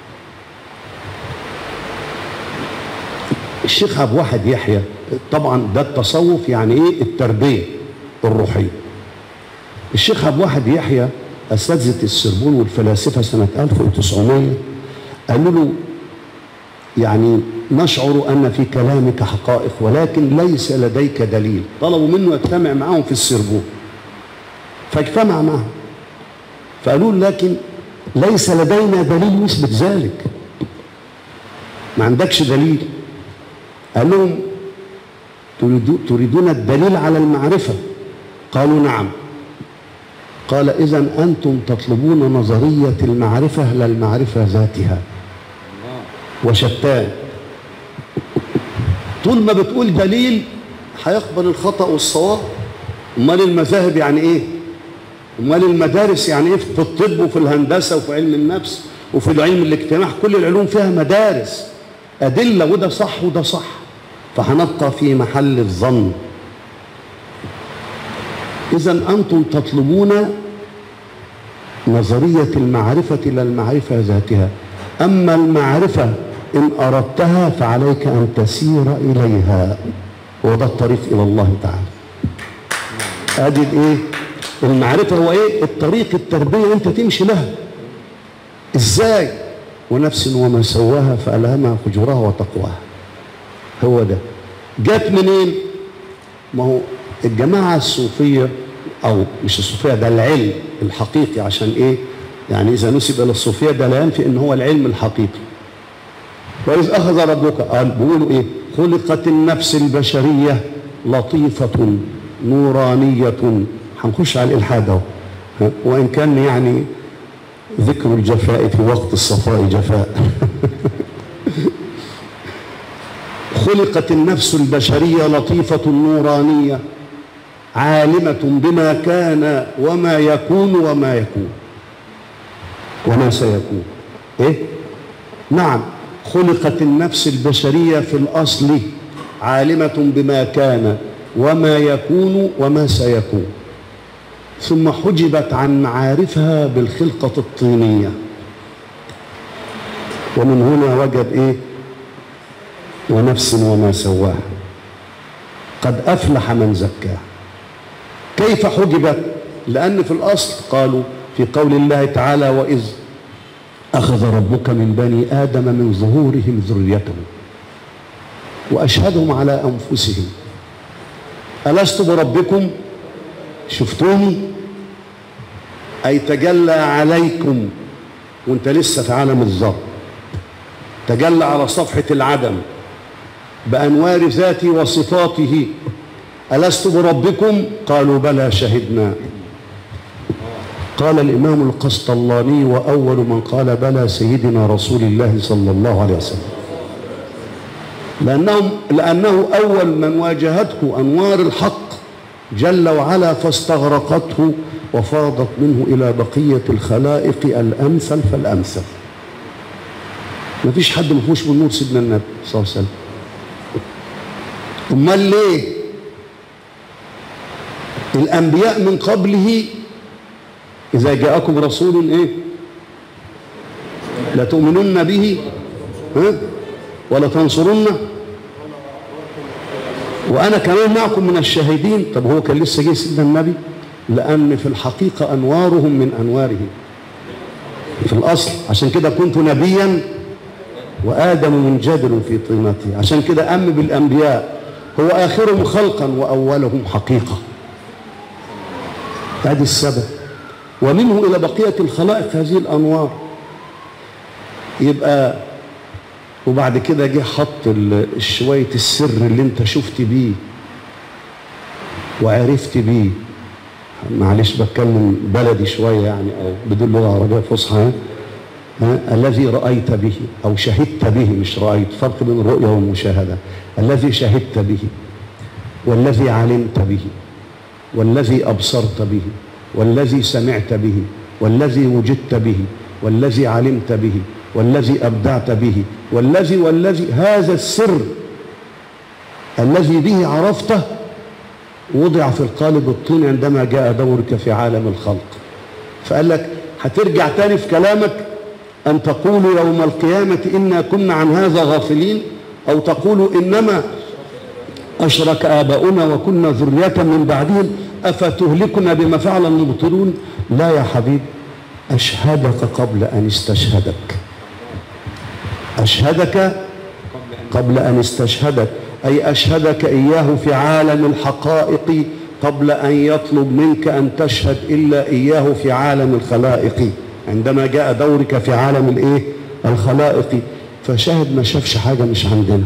الشيخ ابو واحد يحيى طبعا ده التصوف يعني ايه التربيه الروحيه الشيخ ابو واحد يحيى اساتذه السربون والفلاسفه سنه 1900 قالوا له يعني نشعر ان في كلامك حقائق ولكن ليس لديك دليل طلبوا منه يجتمع معهم في السربون فاجتمع معهم فقالوا له لكن ليس لدينا دليل يثبت ذلك ما عندكش دليل قال لهم تريدو- تريدون الدليل على المعرفة قالوا نعم قال إذا أنتم تطلبون نظرية المعرفة لا المعرفة ذاتها وشتان طول ما بتقول دليل هيقبل الخطأ والصواب امال المذاهب يعني ايه امال المدارس يعني ايه في الطب وفي الهندسه وفي علم النفس وفي العلم الاجتماع كل العلوم فيها مدارس ادله وده صح وده صح فهنبقى في محل الظن اذا انتم تطلبون نظريه المعرفه لا المعرفه ذاتها اما المعرفه ان اردتها فعليك ان تسير اليها وده الطريق الى الله تعالى ادي الايه المعرفه هو ايه الطريق التربيه انت تمشي لها ازاي ونفس وما سواها فالهمها فجورها وتقواها هو ده جت منين ما هو الجماعه الصوفيه او مش الصوفيه ده العلم الحقيقي عشان ايه يعني اذا نسب الى الصوفيه ده لا ينفي ان هو العلم الحقيقي وإذ أخذ ربك قال بيقولوا إيه خلقت النفس البشرية لطيفة نورانية هنخش على الإلحاد أهو ها؟ وإن كان يعني ذكر الجفاء في وقت الصفاء جفاء خلقت النفس البشرية لطيفة نورانية عالمة بما كان وما يكون وما يكون وما سيكون إيه؟ نعم خلقت النفس البشرية في الأصل عالمة بما كان وما يكون وما سيكون ثم حجبت عن معارفها بالخلقة الطينية ومن هنا وجد إيه ونفس وما سواها قد أفلح من زكاها كيف حجبت لأن في الأصل قالوا في قول الله تعالى وإذ أخذ ربك من بني آدم من ظهورهم ذريتهم وأشهدهم على أنفسهم ألست بربكم شفتوني أي تجلى عليكم وانت لسه في عالم الذر تجلى على صفحة العدم بأنوار ذاته وصفاته ألست بربكم قالوا بلى شهدنا قال الإمام القسطلاني وأول من قال بلى سيدنا رسول الله صلى الله عليه وسلم لأنهم لأنه أول من واجهته أنوار الحق جل وعلا فاستغرقته وفاضت منه إلى بقية الخلائق الأمثل فالأمثل ما فيش حد ما فيهوش من نور سيدنا النبي صلى الله عليه وسلم امال ليه الانبياء من قبله اذا جاءكم رسول ايه لتؤمنن به ها ولا تنصرنه وانا كمان معكم من الشاهدين طب هو كان لسه جه سيدنا النبي لان في الحقيقه انوارهم من انواره في الاصل عشان كده كنت نبيا وادم منجدل في طينته عشان كده ام بالانبياء هو اخرهم خلقا واولهم حقيقه هذه السبب ومنه الى بقيه الخلائق هذه الانوار يبقى وبعد كده جه حط ال- شويه السر اللي انت شفت بيه وعرفت بيه معلش بتكلم بلدي شويه يعني او بدون لغه عربيه فصحى ها؟ ها؟ الذي رأيت به أو شهدت به مش رأيت فرق بين الرؤية والمشاهدة الذي شهدت به والذي علمت به والذي أبصرت به والذي سمعت به والذي وجدت به والذي علمت به والذي أبدعت به والذي والذي هذا السر الذي به عرفته وضع في القالب الطيني عندما جاء دورك في عالم الخلق فقال لك هترجع تاني في كلامك أن تقولوا يوم القيامة إنا كنا عن هذا غافلين أو تقولوا إنما أشرك آباؤنا وكنا ذرية من بعدهم أفتهلكنا بما فعل المبطلون لا يا حبيب أشهدك قبل أن استشهدك أشهدك قبل أن استشهدك أي أشهدك إياه في عالم الحقائق قبل أن يطلب منك أن تشهد إلا إياه في عالم الخلائق عندما جاء دورك في عالم الإيه الخلائق فشاهد ما شافش حاجة مش عندنا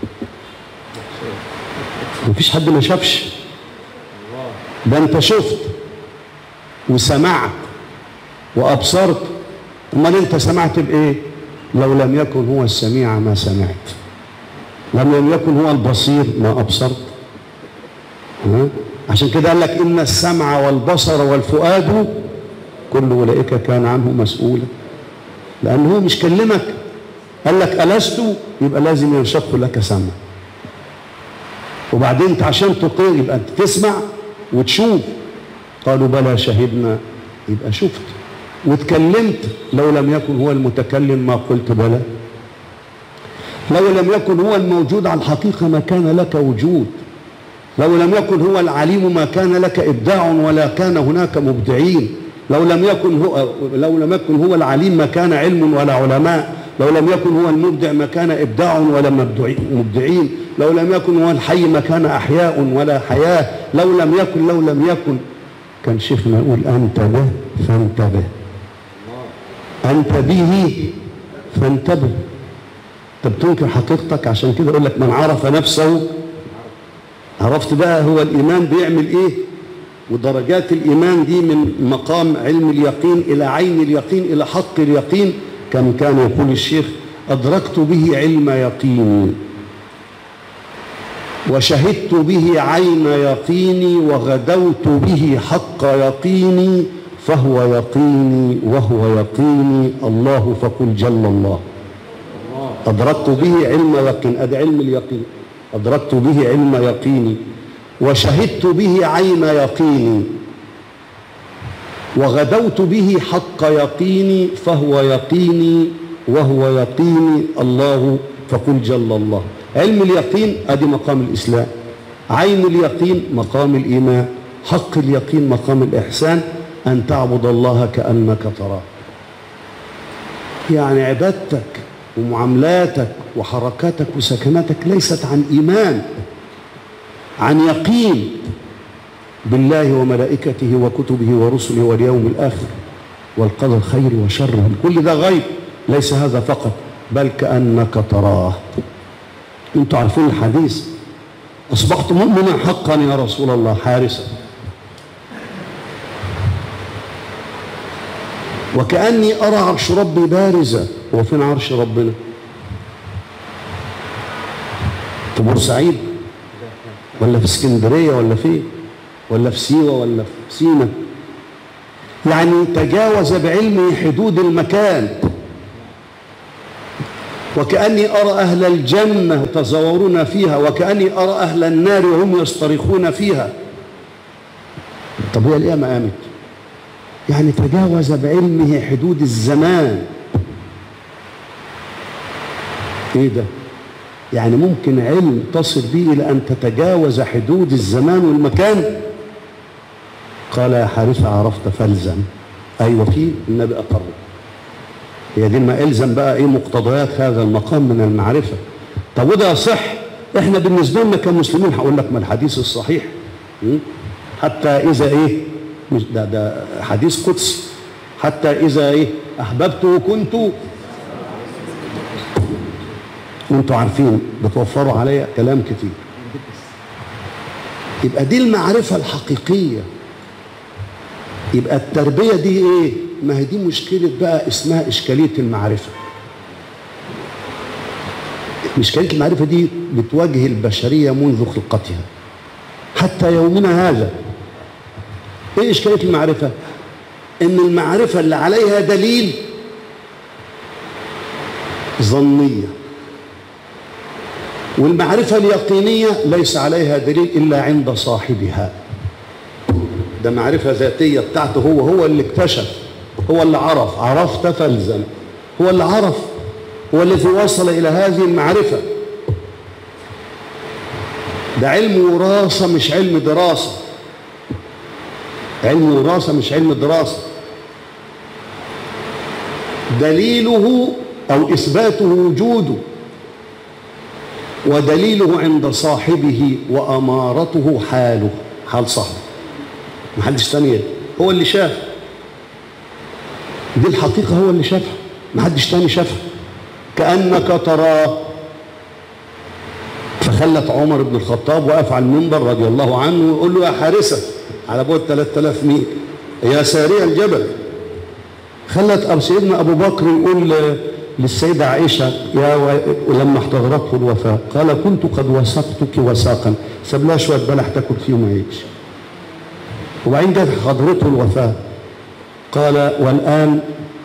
مفيش حد ما شافش ده انت شفت وسمعت وابصرت امال انت سمعت بايه لو لم يكن هو السميع ما سمعت لم لم يكن هو البصير ما ابصرت ها؟ عشان كده قال لك ان السمع والبصر والفؤاد كل اولئك كان عنه مسؤولا لانه هو مش كلمك قال لك الست يبقى لازم ينشق لك سمع وبعدين انت عشان تقر يبقى انت تسمع وتشوف قالوا بلى شهدنا يبقى شفت واتكلمت لو لم يكن هو المتكلم ما قلت بلى لو لم يكن هو الموجود على الحقيقة ما كان لك وجود لو لم يكن هو العليم ما كان لك إبداع ولا كان هناك مبدعين لو لم يكن هو لو لم يكن هو العليم ما كان علم ولا علماء لو لم يكن هو المبدع ما كان إبداع ولا مبدعين لو لم يكن هو الحي ما كان أحياء ولا حياة لو لم يكن لو لم يكن كان شيخنا يقول أنت به فانتبه أنت به فانتبه طب تنكر حقيقتك عشان كده يقول لك من عرف نفسه عرفت بقى هو الإيمان بيعمل إيه ودرجات الإيمان دي من مقام علم اليقين إلى عين اليقين إلى حق اليقين كم كان يقول الشيخ أدركت به علم يقيني وشهدت به عين يقيني وغدوت به حق يقيني فهو يقيني وهو يقيني الله فقل جل الله أدركت به علم يقين أدي علم اليقين أدركت به علم يقيني وشهدت به عين يقيني وغدوت به حق يقيني فهو يقيني وهو يقيني الله فقل جل الله علم اليقين ادي مقام الاسلام عين اليقين مقام الايمان حق اليقين مقام الاحسان ان تعبد الله كانك تراه يعني عبادتك ومعاملاتك وحركاتك وسكناتك ليست عن ايمان عن يقين بالله وملائكته وكتبه ورسله واليوم الآخر والقدر خير وشر كل ده غيب ليس هذا فقط بل كأنك تراه انتوا عارفين الحديث أصبحت مؤمنا حقا يا رسول الله حارسا وكأني أرى عرش ربي بارزا هو فين عرش ربنا في بورسعيد ولا في اسكندرية ولا فين ولا في سيوة ولا في سينا يعني تجاوز بعلمه حدود المكان وكأني أرى أهل الجنة يتزاورون فيها وكأني أرى أهل النار وهم يصطرخون فيها طب هي القيامة قامت يعني تجاوز بعلمه حدود الزمان ايه ده يعني ممكن علم تصل به الى ان تتجاوز حدود الزمان والمكان قال يا حارثة عرفت فالزم ايوه في النبي اقر هي دي ما الزم بقى ايه مقتضيات هذا المقام من المعرفة طب وده يصح احنا بالنسبة لنا كمسلمين هقول لك ما الحديث الصحيح م? حتى اذا ايه مش ده ده حديث قدسي حتى اذا ايه احببته كنت وانتوا عارفين بتوفروا عليا كلام كتير يبقى دي المعرفة الحقيقية يبقى التربية دي ايه ما هي دي مشكلة بقى اسمها إشكالية المعرفة إشكالية المعرفة دي بتواجه البشرية منذ خلقتها حتى يومنا هذا ايه إشكالية المعرفة ان المعرفة اللي عليها دليل ظنية والمعرفة اليقينية ليس عليها دليل إلا عند صاحبها ده معرفة ذاتية بتاعته هو هو اللي اكتشف هو اللي عرف عرفت فالزم هو اللي عرف هو الذي وصل إلى هذه المعرفة ده علم وراثة مش علم دراسة علم وراثة مش علم دراسة دليله أو إثباته وجوده ودليله عند صاحبه وأمارته حاله حال صاحبه محدش تاني هو اللي شاف دي الحقيقة هو اللي شافها محدش تاني شافها كأنك تراه فخلت عمر بن الخطاب وقف على المنبر رضي الله عنه ويقول له يا حارسة على بعد 3000 ميل يا ساري الجبل خلت أبو سيدنا أبو بكر يقول للسيدة عائشة يا و... ولما احتضرته الوفاة قال كنت قد وثقتك وثاقا ساب لها شوية بلح تاكل فيهم عيش وبعدين جت حضرته الوفاة قال والآن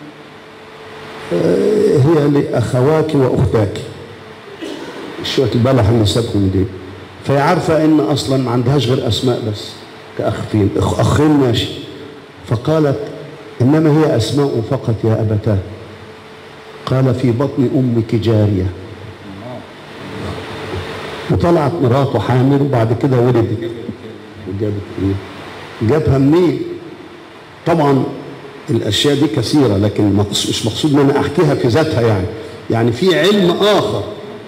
آه، هي لأخواك وأختاك شوية البلح اللي سابهم دي فهي عارفة إن أصلا ما عندهاش غير أسماء بس كأختين أخ أخين ماشي فقالت إنما هي أسماء فقط يا أبتاه قال في بطن أمك جارية وطلعت مراته حامل وبعد كده ولدت وجابت ايه؟ جابها منين؟ طبعا الاشياء دي كثيره لكن مقص- مش مقصود ان انا احكيها في ذاتها يعني يعني في علم اخر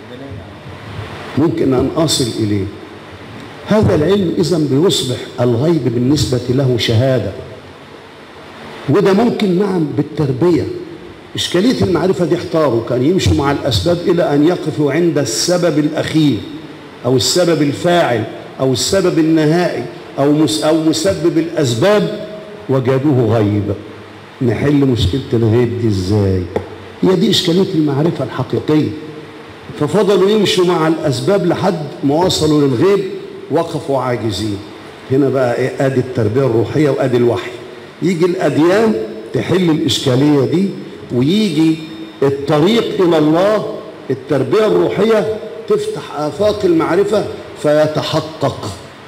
ممكن ان اصل اليه هذا العلم اذا بيصبح الغيب بالنسبه له شهاده وده ممكن نعم بالتربيه إشكالية المعرفة دي احتاروا كان يمشوا مع الأسباب إلى أن يقفوا عند السبب الأخير أو السبب الفاعل أو السبب النهائي أو مس أو مسبب الأسباب وجدوه غيب نحل مشكلة الغيب دي إزاي هي دي إشكالية المعرفة الحقيقية ففضلوا يمشوا مع الأسباب لحد ما وصلوا للغيب وقفوا عاجزين هنا بقى إيه آدي التربية الروحية وآدي الوحي يجي الأديان تحل الإشكالية دي ويجي الطريق إلى الله التربية الروحية تفتح آفاق المعرفة فيتحقق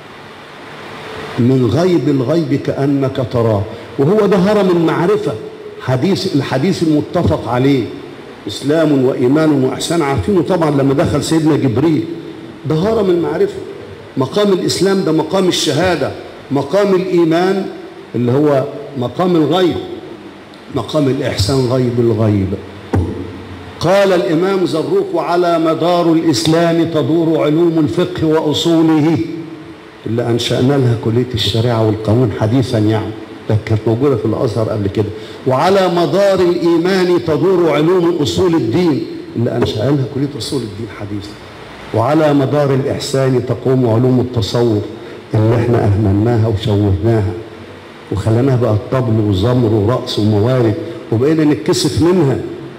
من غيب الغيب كأنك تراه وهو ده هرم المعرفة حديث الحديث المتفق عليه إسلام وإيمان وإحسان عارفينه طبعا لما دخل سيدنا جبريل ده هرم المعرفة مقام الإسلام ده مقام الشهادة مقام الإيمان اللي هو مقام الغيب مقام الإحسان غيب الغيب قال الإمام زروق وعلى مدار الإسلام تدور علوم الفقه وأصوله اللي أنشأنا لها كلية الشريعة والقانون حديثا يعني ده كانت موجودة في الأزهر قبل كده وعلى مدار الإيمان تدور علوم أصول الدين اللي أنشأنا لها كلية أصول الدين حديثا وعلى مدار الإحسان تقوم علوم التصوف اللي احنا أهملناها وشوهناها وخليناها بقى طبل وزمر ورقص وموارد وبقينا نتكسف منها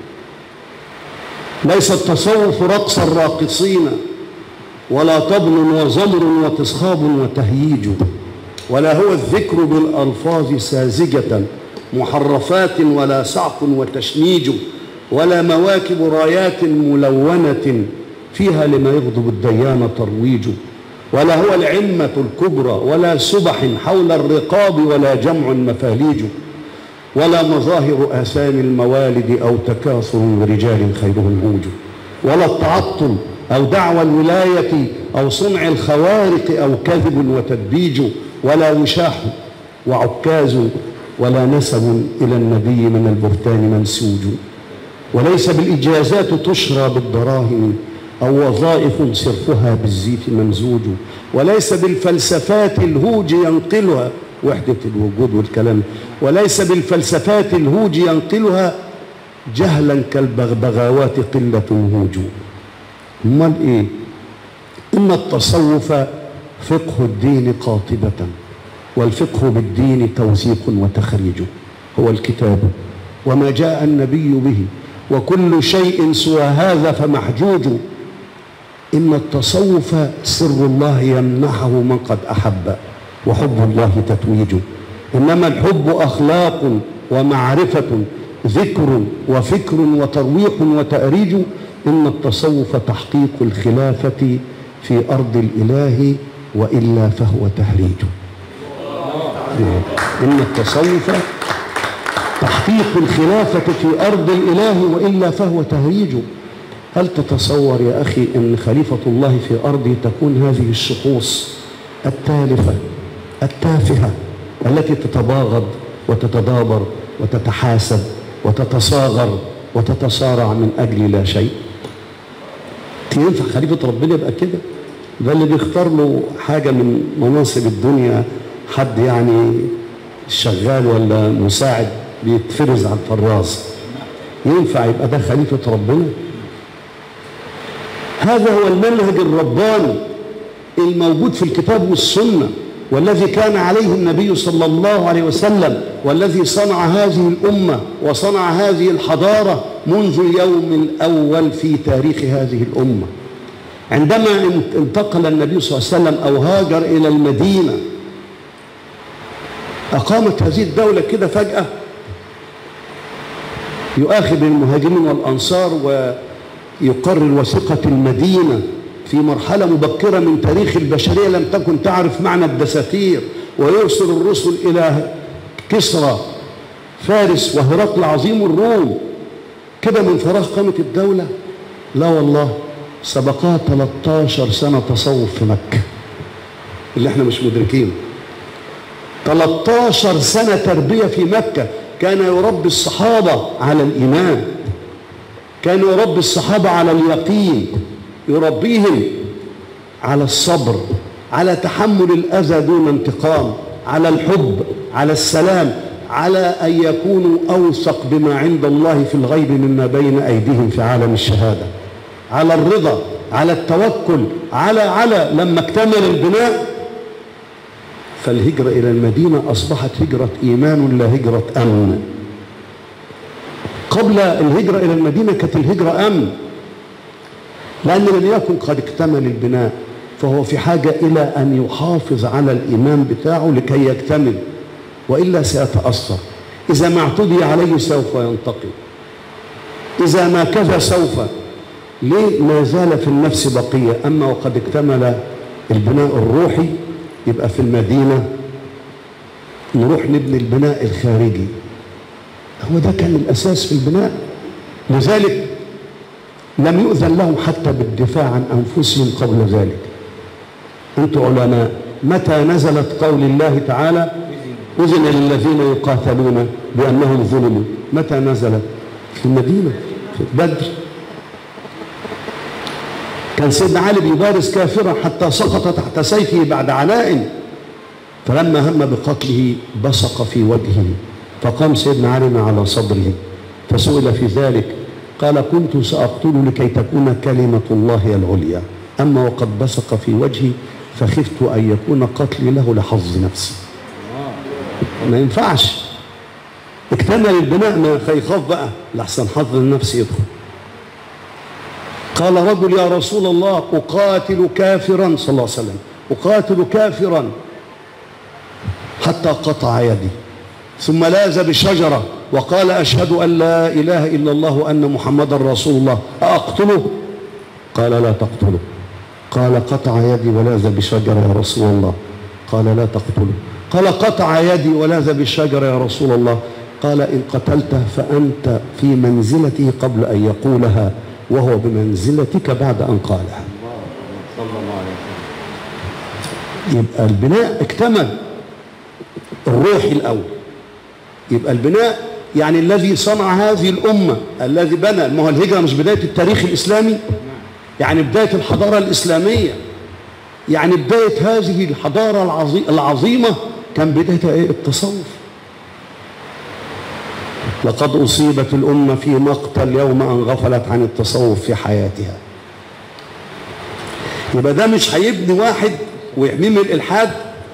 ليس التصوف رقص الراقصين ولا طبل وزمر وتصخاب وتهييج ولا هو الذكر بالألفاظ ساذجة محرفات ولا سعق وتشنيج ولا مواكب رايات ملونة فيها لما يغضب الديان ترويج ولا هو العمة الكبرى ولا سبح حول الرقاب ولا جمع مفاليج ولا مظاهر آثام الموالد أو تكاثر رجال خيرهم هوج ولا التعطل أو دعوى الولاية أو صنع الخوارق أو كذب وتدبيج ولا وشاح وعكاز ولا نسب إلى النبي من البهتان منسوج وليس بالإجازات تشرى بالدراهم أو وظائف صرفها بالزيت ممزوج وليس بالفلسفات الهوج ينقلها وحدة الوجود والكلام وليس بالفلسفات الهوج ينقلها جهلا كالبغبغاوات قلة هوج امال ايه ان التصوف فقه الدين قاطبة والفقه بالدين توثيق وتخريج هو الكتاب وما جاء النبي به وكل شيء سوى هذا فمحجوج إن التصوف سر الله يمنحه من قد أحب وحب الله تتويج إنما الحب أخلاق ومعرفة ذكر وفكر وترويح وتأريج إن التصوف تحقيق الخلافة في أرض الإله وإلا فهو تهريج إن التصوف تحقيق الخلافة في أرض الإله وإلا فهو تهريج هل تتصور يا أخي أن خليفة الله في أرضه تكون هذه الشخوص التالفة التافهة التي تتباغض وتتدابر وتتحاسب وتتصاغر وتتصارع من أجل لا شيء ينفع خليفة ربنا يبقى كده ده اللي بيختار له حاجة من مناصب الدنيا حد يعني شغال ولا مساعد بيتفرز على الفراز ينفع يبقى ده خليفة ربنا هذا هو المنهج الرباني الموجود في الكتاب والسنة والذي كان عليه النبي صلى الله عليه وسلم والذي صنع هذه الأمة وصنع هذه الحضارة منذ اليوم الأول في تاريخ هذه الأمة عندما انتقل النبي صلى الله عليه وسلم أو هاجر إلى المدينة أقامت هذه الدولة كده فجأة يؤاخذ المهاجرين والأنصار ويقرر وثيقة المدينة في مرحلة مبكرة من تاريخ البشرية لم تكن تعرف معنى الدساتير ويرسل الرسل إلى كسرى فارس وهرقل عظيم الروم كده من فراغ قامت الدولة لا والله سبقها 13 سنة تصوف في مكة اللي احنا مش مدركينه 13 سنة تربية في مكة كان يربي الصحابة على الإيمان كان يربي الصحابة على اليقين يربيهم على الصبر على تحمل الأذى دون انتقام على الحب على السلام على أن يكونوا أوثق بما عند الله في الغيب مما بين أيديهم في عالم الشهادة على الرضا على التوكل على على لما اكتمل البناء فالهجرة إلى المدينة أصبحت هجرة إيمان لا هجرة أمن قبل الهجرة إلى المدينة كانت الهجرة أمن لأن لم يكن قد اكتمل البناء فهو في حاجة إلى أن يحافظ على الإيمان بتاعه لكي يكتمل وإلا سيتأثر إذا ما اعتدي عليه سوف ينتقم إذا ما كذا سوف ليه ما زال في النفس بقية أما وقد اكتمل البناء الروحي يبقى في المدينة نروح نبني البناء الخارجي هو ده كان الأساس في البناء لذلك لم يؤذن لهم حتى بالدفاع عن أنفسهم قبل ذلك أنتم علماء متى نزلت قول الله تعالى أذن للذين يقاتلون بأنهم ظلموا متى نزلت في المدينة في بدر كان سيدنا علي بيبارز كافرا حتى سقط تحت سيفه بعد عناء فلما هم بقتله بصق في وجهه فقام سيدنا علي على صدره فسئل في ذلك قال كنت سأقتل لكي تكون كلمة الله هي العليا أما وقد بصق في وجهي فخفت أن يكون قتلي له لحظ نفسي ما ينفعش اكتمل البناء ما يخاف بقى لحسن حظ النفس يدخل قال رجل يا رسول الله أقاتل كافرا صلى الله عليه وسلم أقاتل كافرا حتى قطع يدي ثم لاز بشجرة وقال أشهد أن لا إله إلا الله وأن محمدا رسول الله أقتله قال لا تقتله قال قطع يدي ولاز بشجرة يا رسول الله قال لا تقتله قال قطع يدي ولاز بالشجرة يا رسول الله قال إن قتلته فأنت في منزلته قبل أن يقولها وهو بمنزلتك بعد أن قالها يبقى البناء اكتمل الروحي الأول يبقى البناء يعني الذي صنع هذه الأمة الذي بنى ما هو الهجرة مش بداية التاريخ الإسلامي يعني بداية الحضارة الإسلامية يعني بداية هذه الحضارة العظي- العظيمة كان بدايتها إيه التصوف لقد أصيبت الأمة في مقتل يوم أن غفلت عن التصوف في حياتها يبقى ده مش هيبني واحد ويحميه من الإلحاد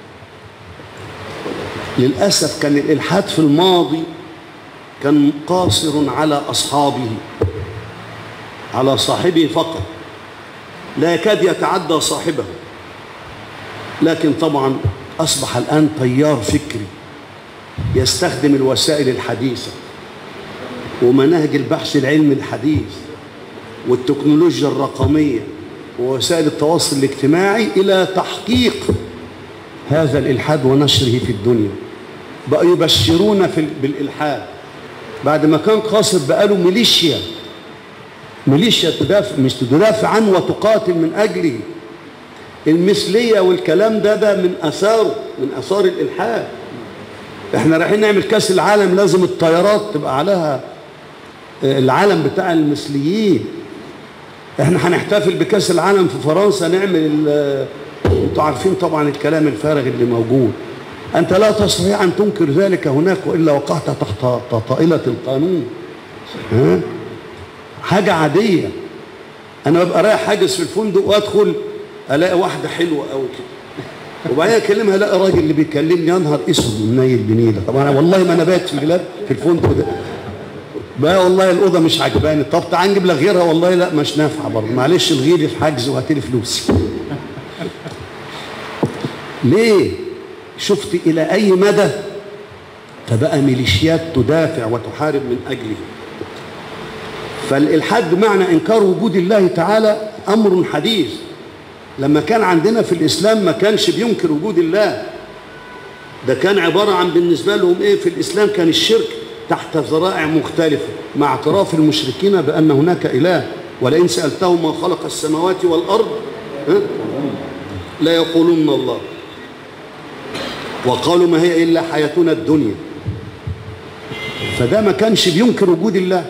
للأسف كان الإلحاد في الماضي كان قاصر على أصحابه على صاحبه فقط لا يكاد يتعدى صاحبه لكن طبعا أصبح الآن تيار فكري يستخدم الوسائل الحديثة ومناهج البحث العلمي الحديث والتكنولوجيا الرقمية ووسائل التواصل الاجتماعي إلى تحقيق هذا الإلحاد ونشره في الدنيا بقوا يبشرون في بالإلحاد بعد ما كان قاصد بقاله ميليشيا ميليشيا تدافع مش تدافع عنه وتقاتل من أجله المثلية والكلام ده ده من أثاره من أثار الإلحاد احنا رايحين نعمل كاس العالم لازم الطيارات تبقى عليها العالم بتاع المثليين احنا هنحتفل بكاس العالم في فرنسا نعمل ال- انتوا عارفين طبعا الكلام الفارغ اللي موجود انت لا تستطيع ان تنكر ذلك هناك والا وقعت تحت طائله القانون ها؟ حاجه عاديه انا ببقى رايح حاجز في الفندق وادخل الاقي واحده حلوه قوي كده وبعدين اكلمها الاقي راجل اللي بيكلمني يا نهار اسود منيل بنيله طب انا والله ما انا بات في البلاد في الفندق ده بقى والله الاوضه مش عجباني طب تعال نجيب لك غيرها والله لا مش نافعه برضه معلش الغيري في حجز وهاتي لي فلوسي ليه شفت الى اي مدى فبقى ميليشيات تدافع وتحارب من اجله فالالحاد بمعنى انكار وجود الله تعالى امر حديث لما كان عندنا في الاسلام ما كانش بينكر وجود الله ده كان عباره عن بالنسبه لهم ايه في الاسلام كان الشرك تحت ذرائع مختلفه مع اعتراف المشركين بان هناك اله ولئن سالتهم ما خلق السماوات والارض ها؟ لا يقولون الله وقالوا ما هي الا حياتنا الدنيا فده ما كانش بينكر وجود الله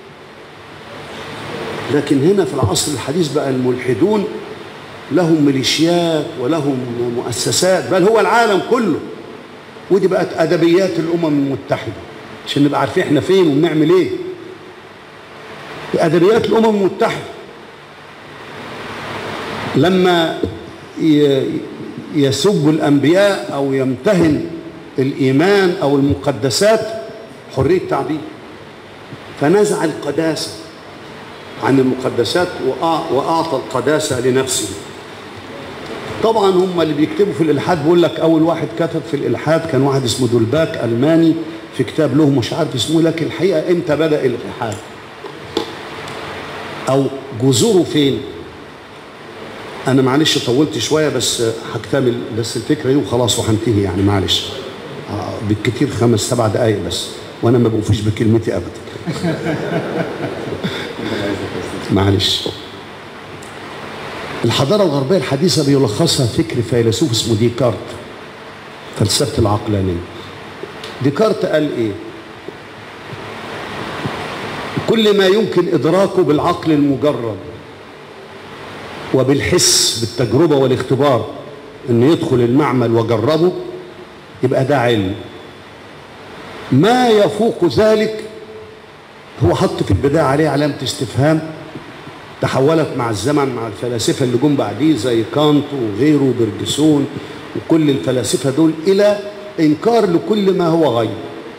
لكن هنا في العصر الحديث بقى الملحدون لهم ميليشيات ولهم مؤسسات بل هو العالم كله ودي بقت ادبيات الامم المتحده عشان نبقى عارفين احنا فين وبنعمل ايه ادبيات الامم المتحده لما ي- يسب الانبياء او يمتهن الايمان او المقدسات حريه تعبير فنزع القداسه عن المقدسات وأع- واعطى القداسه لنفسه طبعا هم اللي بيكتبوا في الالحاد بيقول لك اول واحد كتب في الالحاد كان واحد اسمه دولباك الماني في كتاب له مش عارف اسمه لكن الحقيقه امتى بدا الالحاد او جذوره فين انا معلش طولت شويه بس هكتمل بس الفكره دي وخلاص وهنتهي يعني معلش آه، بالكتير خمس سبع دقائق بس وانا ما بوفيش بكلمتي ابدا معلش الحضاره الغربيه الحديثه بيلخصها فكر فيلسوف اسمه ديكارت فلسفه العقلانيه ديكارت قال ايه كل ما يمكن ادراكه بالعقل المجرد وبالحس بالتجربه والاختبار انه يدخل المعمل وجربه يبقى ده علم ما يفوق ذلك هو حط في البدايه عليه علامه استفهام تحولت مع الزمن مع الفلاسفه اللي جم بعديه زي كانت وغيره وبرجسون وكل الفلاسفه دول الى انكار لكل ما هو غيب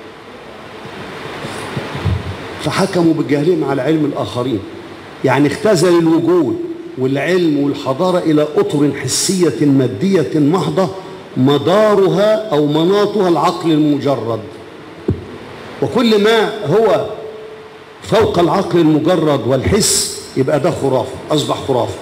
فحكموا بجهلهم على علم الاخرين يعني اختزل الوجود والعلم والحضاره الى اطر حسيه ماديه محضه مدارها او مناطها العقل المجرد وكل ما هو فوق العقل المجرد والحس يبقى ده خرافه اصبح خرافه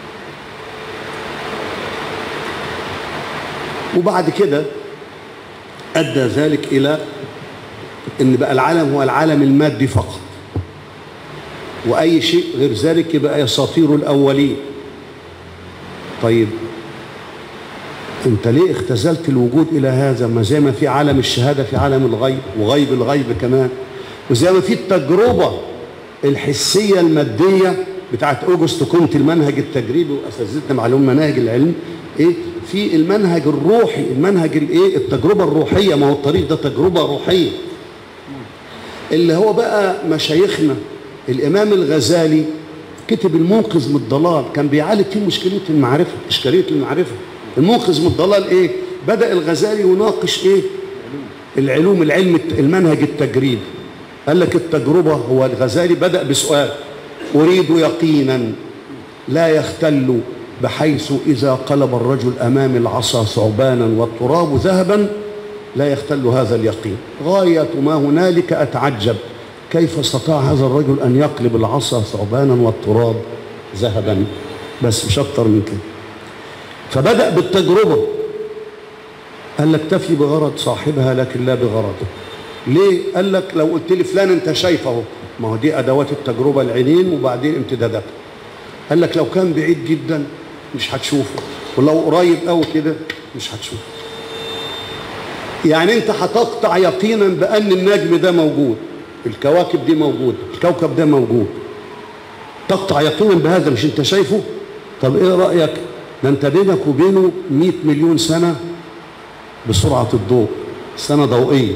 وبعد كده ادى ذلك الى ان بقى العالم هو العالم المادي فقط واي شيء غير ذلك يبقى اساطير الاولين طيب انت ليه اختزلت الوجود الى هذا ما زي ما في عالم الشهاده في عالم الغيب وغيب الغيب كمان وزي ما في التجربه الحسيه الماديه بتاعت اوجست كنت المنهج التجريبي واساتذتنا معلوم مناهج العلم ايه في المنهج الروحي المنهج الايه التجربه الروحيه ما هو الطريق ده تجربه روحيه اللي هو بقى مشايخنا الامام الغزالي كتب المنقذ من الضلال كان بيعالج فيه مشكله المعرفه اشكاليه المعرفه المنقذ من الضلال ايه بدا الغزالي يناقش ايه العلوم العلم المنهج التجريبي قال لك التجربه هو الغزالي بدا بسؤال اريد يقينا لا يختل بحيث اذا قلب الرجل امام العصا ثعبانا والتراب ذهبا لا يختل هذا اليقين غايه ما هنالك اتعجب كيف استطاع هذا الرجل أن يقلب العصا ثعبانا والتراب ذهبا بس مش أكتر من كده فبدأ بالتجربة قال لك تفي بغرض صاحبها لكن لا بغرضه ليه؟ قال لك لو قلت لي فلان انت شايفه اهو ما هو دي ادوات التجربه العينين وبعدين امتداداتها قال لك لو كان بعيد جدا مش هتشوفه ولو قريب قوي كده مش هتشوفه يعني انت هتقطع يقينا بان النجم ده موجود الكواكب دي موجوده الكوكب ده موجود تقطع يقينا بهذا مش انت شايفه طب ايه رايك ده انت بينك وبينه 100 مليون سنه بسرعه الضوء سنه ضوئيه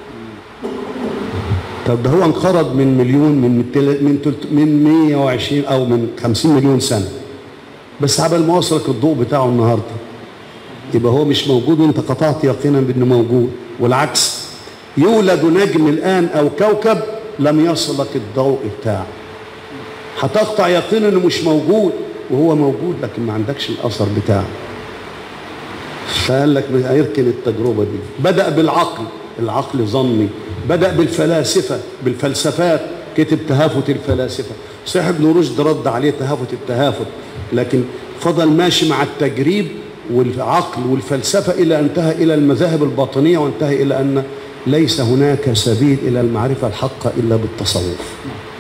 طب ده هو انقرض من مليون من تل- من تلت- من 120 او من 50 مليون سنه بس عبال ما وصلك الضوء بتاعه النهارده يبقى هو مش موجود وانت قطعت يقينا بانه موجود والعكس يولد نجم الان او كوكب لم يصلك الضوء بتاعه هتقطع يقينا انه مش موجود وهو موجود لكن ما عندكش الاثر بتاعه فقال لك هيركن التجربه دي بدا بالعقل العقل ظني بدا بالفلاسفه بالفلسفات كتب تهافت الفلاسفه صحيح ابن رشد رد عليه تهافت التهافت لكن فضل ماشي مع التجريب والعقل والفلسفه الى انتهى الى المذاهب الباطنيه وانتهى الى ان ليس هناك سبيل الى المعرفه الحقه الا بالتصوف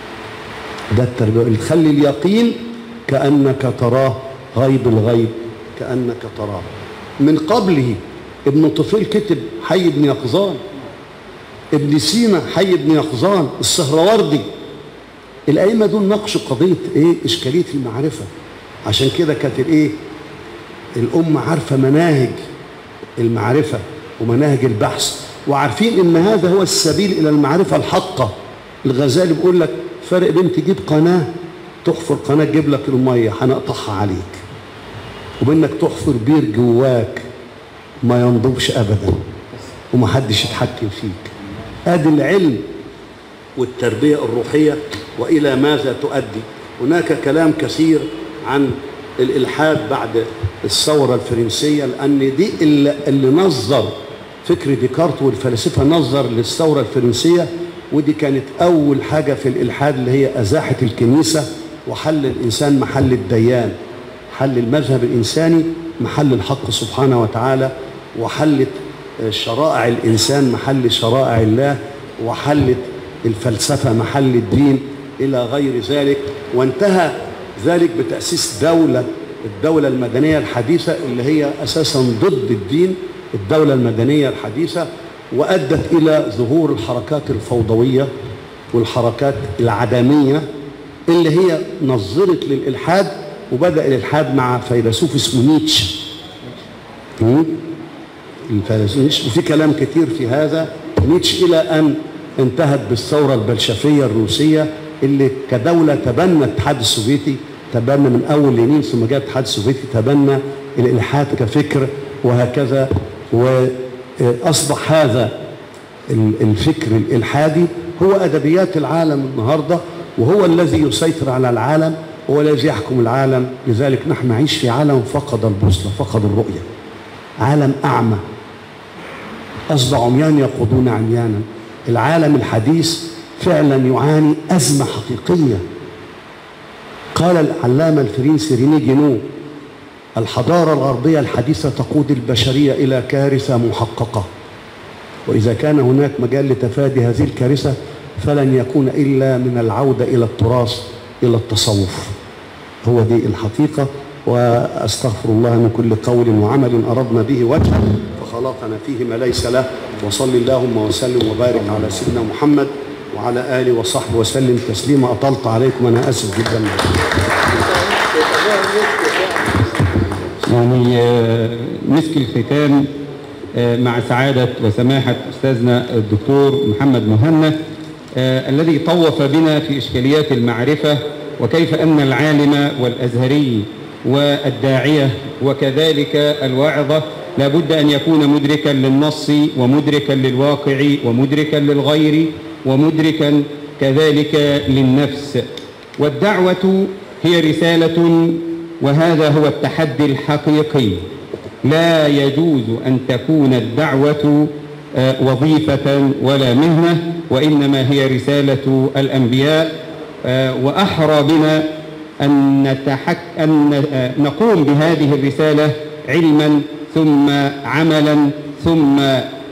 ده التربيه اللي تخلي اليقين كانك تراه غيب الغيب كانك تراه من قبله ابن طفيل كتب حي بن يقظان ابن سينا حي بن يقظان السهروردي الائمه دول ناقشوا قضيه ايه اشكاليه المعرفه عشان كده كانت الايه الامه عارفه مناهج المعرفه ومناهج البحث وعارفين ان هذا هو السبيل الى المعرفه الحقه الغزالي بيقول لك فرق بين تجيب قناه تحفر قناه تجيب لك الميه هنقطعها عليك وبانك تحفر بير جواك ما ينضبش ابدا ومحدش يتحكم فيك ادي العلم والتربيه الروحيه والى ماذا تؤدي هناك كلام كثير عن الالحاد بعد الثوره الفرنسيه لان دي اللي, اللي نظر فكر ديكارت والفلاسفه نظر للثوره الفرنسيه ودي كانت اول حاجه في الالحاد اللي هي ازاحه الكنيسه وحل الانسان محل الديان حل المذهب الانساني محل الحق سبحانه وتعالى وحلت شرائع الانسان محل شرائع الله وحلت الفلسفه محل الدين الى غير ذلك وانتهى ذلك بتاسيس دوله الدوله المدنيه الحديثه اللي هي اساسا ضد الدين الدوله المدنيه الحديثه وادت الى ظهور الحركات الفوضويه والحركات العدميه اللي هي نظرت للالحاد وبدا الالحاد مع فيلسوف اسمه نيتشه م? الفيلسوف وفي كلام كتير في هذا نيتشه الى ان انتهت بالثوره البلشفيه الروسيه اللي كدوله تبنى الاتحاد السوفيتي تبنى من اول لينين ثم جاء الاتحاد السوفيتي تبنى الالحاد كفكر وهكذا واصبح هذا الفكر الالحادي هو ادبيات العالم النهارده وهو الذي يسيطر على العالم هو الذي يحكم العالم لذلك نحن نعيش في عالم فقد البوصله فقد الرؤيه عالم اعمى اصبح عميان يقودون عميانا العالم الحديث فعلا يعاني ازمه حقيقيه قال العلامه الفرنسي ريني جينو الحضاره الغربيه الحديثه تقود البشريه الى كارثه محققه واذا كان هناك مجال لتفادي هذه الكارثه فلن يكون الا من العوده الى التراث الى التصوف هو دي الحقيقه واستغفر الله من كل قول وعمل اردنا به وجهه فخلقنا فيه ما ليس له وصل اللهم وسلم وبارك على سيدنا محمد وعلى اله وصحبه وسلم تسليما اطلت عليكم انا اسف جدا يعني آه، مسك الختام آه، مع سعادة وسماحة أستاذنا الدكتور محمد مهنا آه، الذي طوف بنا في إشكاليات المعرفة وكيف أن العالم والأزهري والداعية وكذلك الواعظة لابد أن يكون مدركا للنص ومدركا للواقع ومدركا للغير ومدركا كذلك للنفس والدعوة هي رسالة وهذا هو التحدي الحقيقي لا يجوز أن تكون الدعوة آه، وظيفة ولا مهنة وإنما هي رسالة الأنبياء آه، وأحرى بنا أن, نتحك أن آه، نقوم بهذه الرسالة علما ثم عملا ثم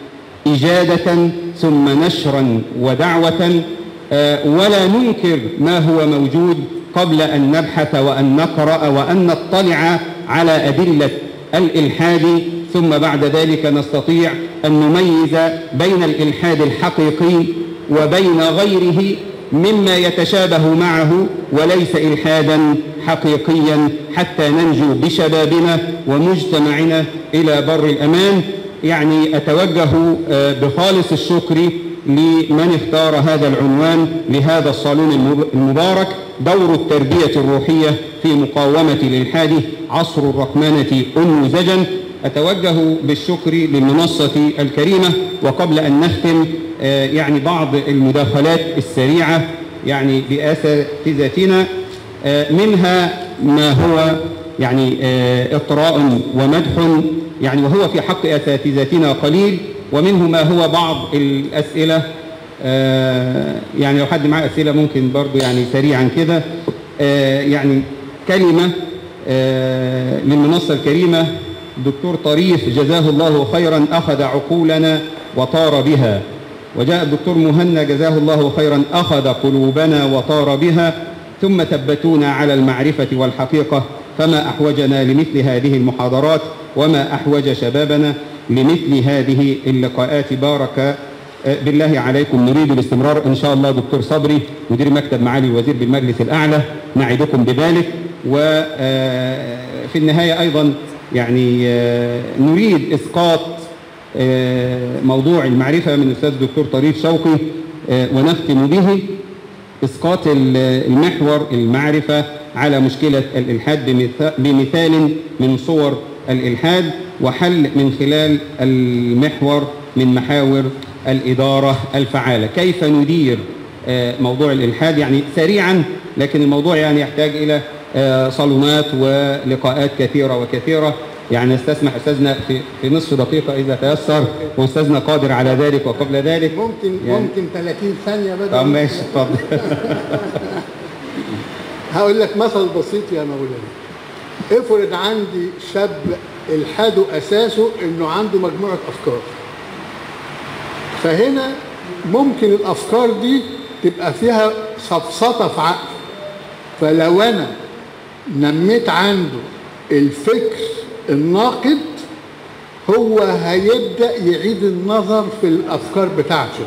إجادة ثم نشرا ودعوة آه، ولا ننكر ما هو موجود قبل أن نبحث وأن نقرأ وأن نطلع على أدلة الإلحاد ثم بعد ذلك نستطيع أن نميز بين الإلحاد الحقيقي وبين غيره مما يتشابه معه وليس إلحادا حقيقيا حتى ننجو بشبابنا ومجتمعنا إلى بر الأمان يعني أتوجه آه، بخالص الشكر لمن اختار هذا العنوان لهذا الصالون المب- المبارك دور التربية الروحية في مقاومة الإلحاد عصر الرقمنة أنموذجا أتوجه بالشكر للمنصة الكريمة وقبل أن نختم آه، يعني بعض المداخلات السريعة يعني بأساتذتنا آه، منها ما هو يعني آه، إطراء ومدح يعني وهو في حق أساتذتنا قليل ومنه ما هو بعض الأسئلة آه، يعني لو حد معاه أسئلة ممكن برضو يعني سريعا كده آه، يعني كلمة آه، للمنصة الكريمة الدكتور طريف جزاه الله خيرا أخذ عقولنا وطار بها وجاء الدكتور مهنا جزاه الله خيرا أخذ قلوبنا وطار بها ثم ثبتونا على المعرفة والحقيقة فما أحوجنا لمثل هذه المحاضرات وما أحوج شبابنا لمثل هذه اللقاءات بارك آه، بالله عليكم نريد الاستمرار إن شاء الله دكتور صبري مدير مكتب معالي الوزير بالمجلس الأعلى نعدكم بذلك وفي النهاية أيضا يعني آه، نريد إسقاط آه، موضوع المعرفة من الأستاذ الدكتور طريف شوقي آه، ونختم به إسقاط ال- المحور المعرفة على مشكلة الإلحاد بمثا- بمثال من صور الإلحاد وحل من خلال المحور من محاور الإدارة الفعالة كيف ندير آه، موضوع الإلحاد يعني سريعا لكن الموضوع يعني يحتاج إلى آه، صالونات ولقاءات كثيرة وكثيرة يعني نستسمح أستاذنا في, في نصف دقيقة إذا تيسر وأستاذنا قادر على ذلك وقبل ذلك ممكن يعني- ممكن 30 ثانية بدل طب ماشي اتفضل هقول لك مثل بسيط يا مولانا افرض عندي شاب الحاده اساسه انه عنده مجموعه افكار فهنا ممكن الافكار دي تبقى فيها سفسطه في عقله فلو انا نميت عنده الفكر الناقد هو هيبدا يعيد النظر في الافكار بتاعته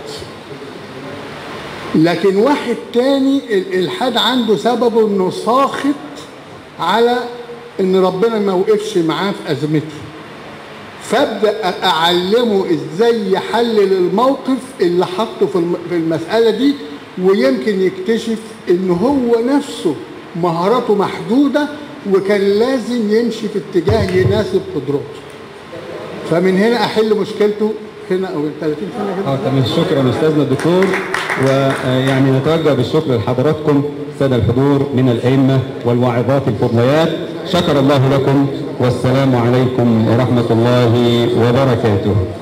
لكن واحد تاني الالحاد عنده سببه انه ساخط على ان ربنا ما وقفش معاه في ازمته فابدا اعلمه ازاي يحلل الموقف اللي حطه في الم- في المساله دي ويمكن يكتشف ان هو نفسه مهاراته محدوده وكان لازم يمشي في اتجاه يناسب قدراته فمن هنا احل مشكلته هنا او 30 سنه كده اه تمام شكرا استاذنا الدكتور ويعني نتوجه بالشكر لحضراتكم الساده الحضور من الائمه والواعظات الفضليات شكر الله لكم والسلام عليكم ورحمه الله وبركاته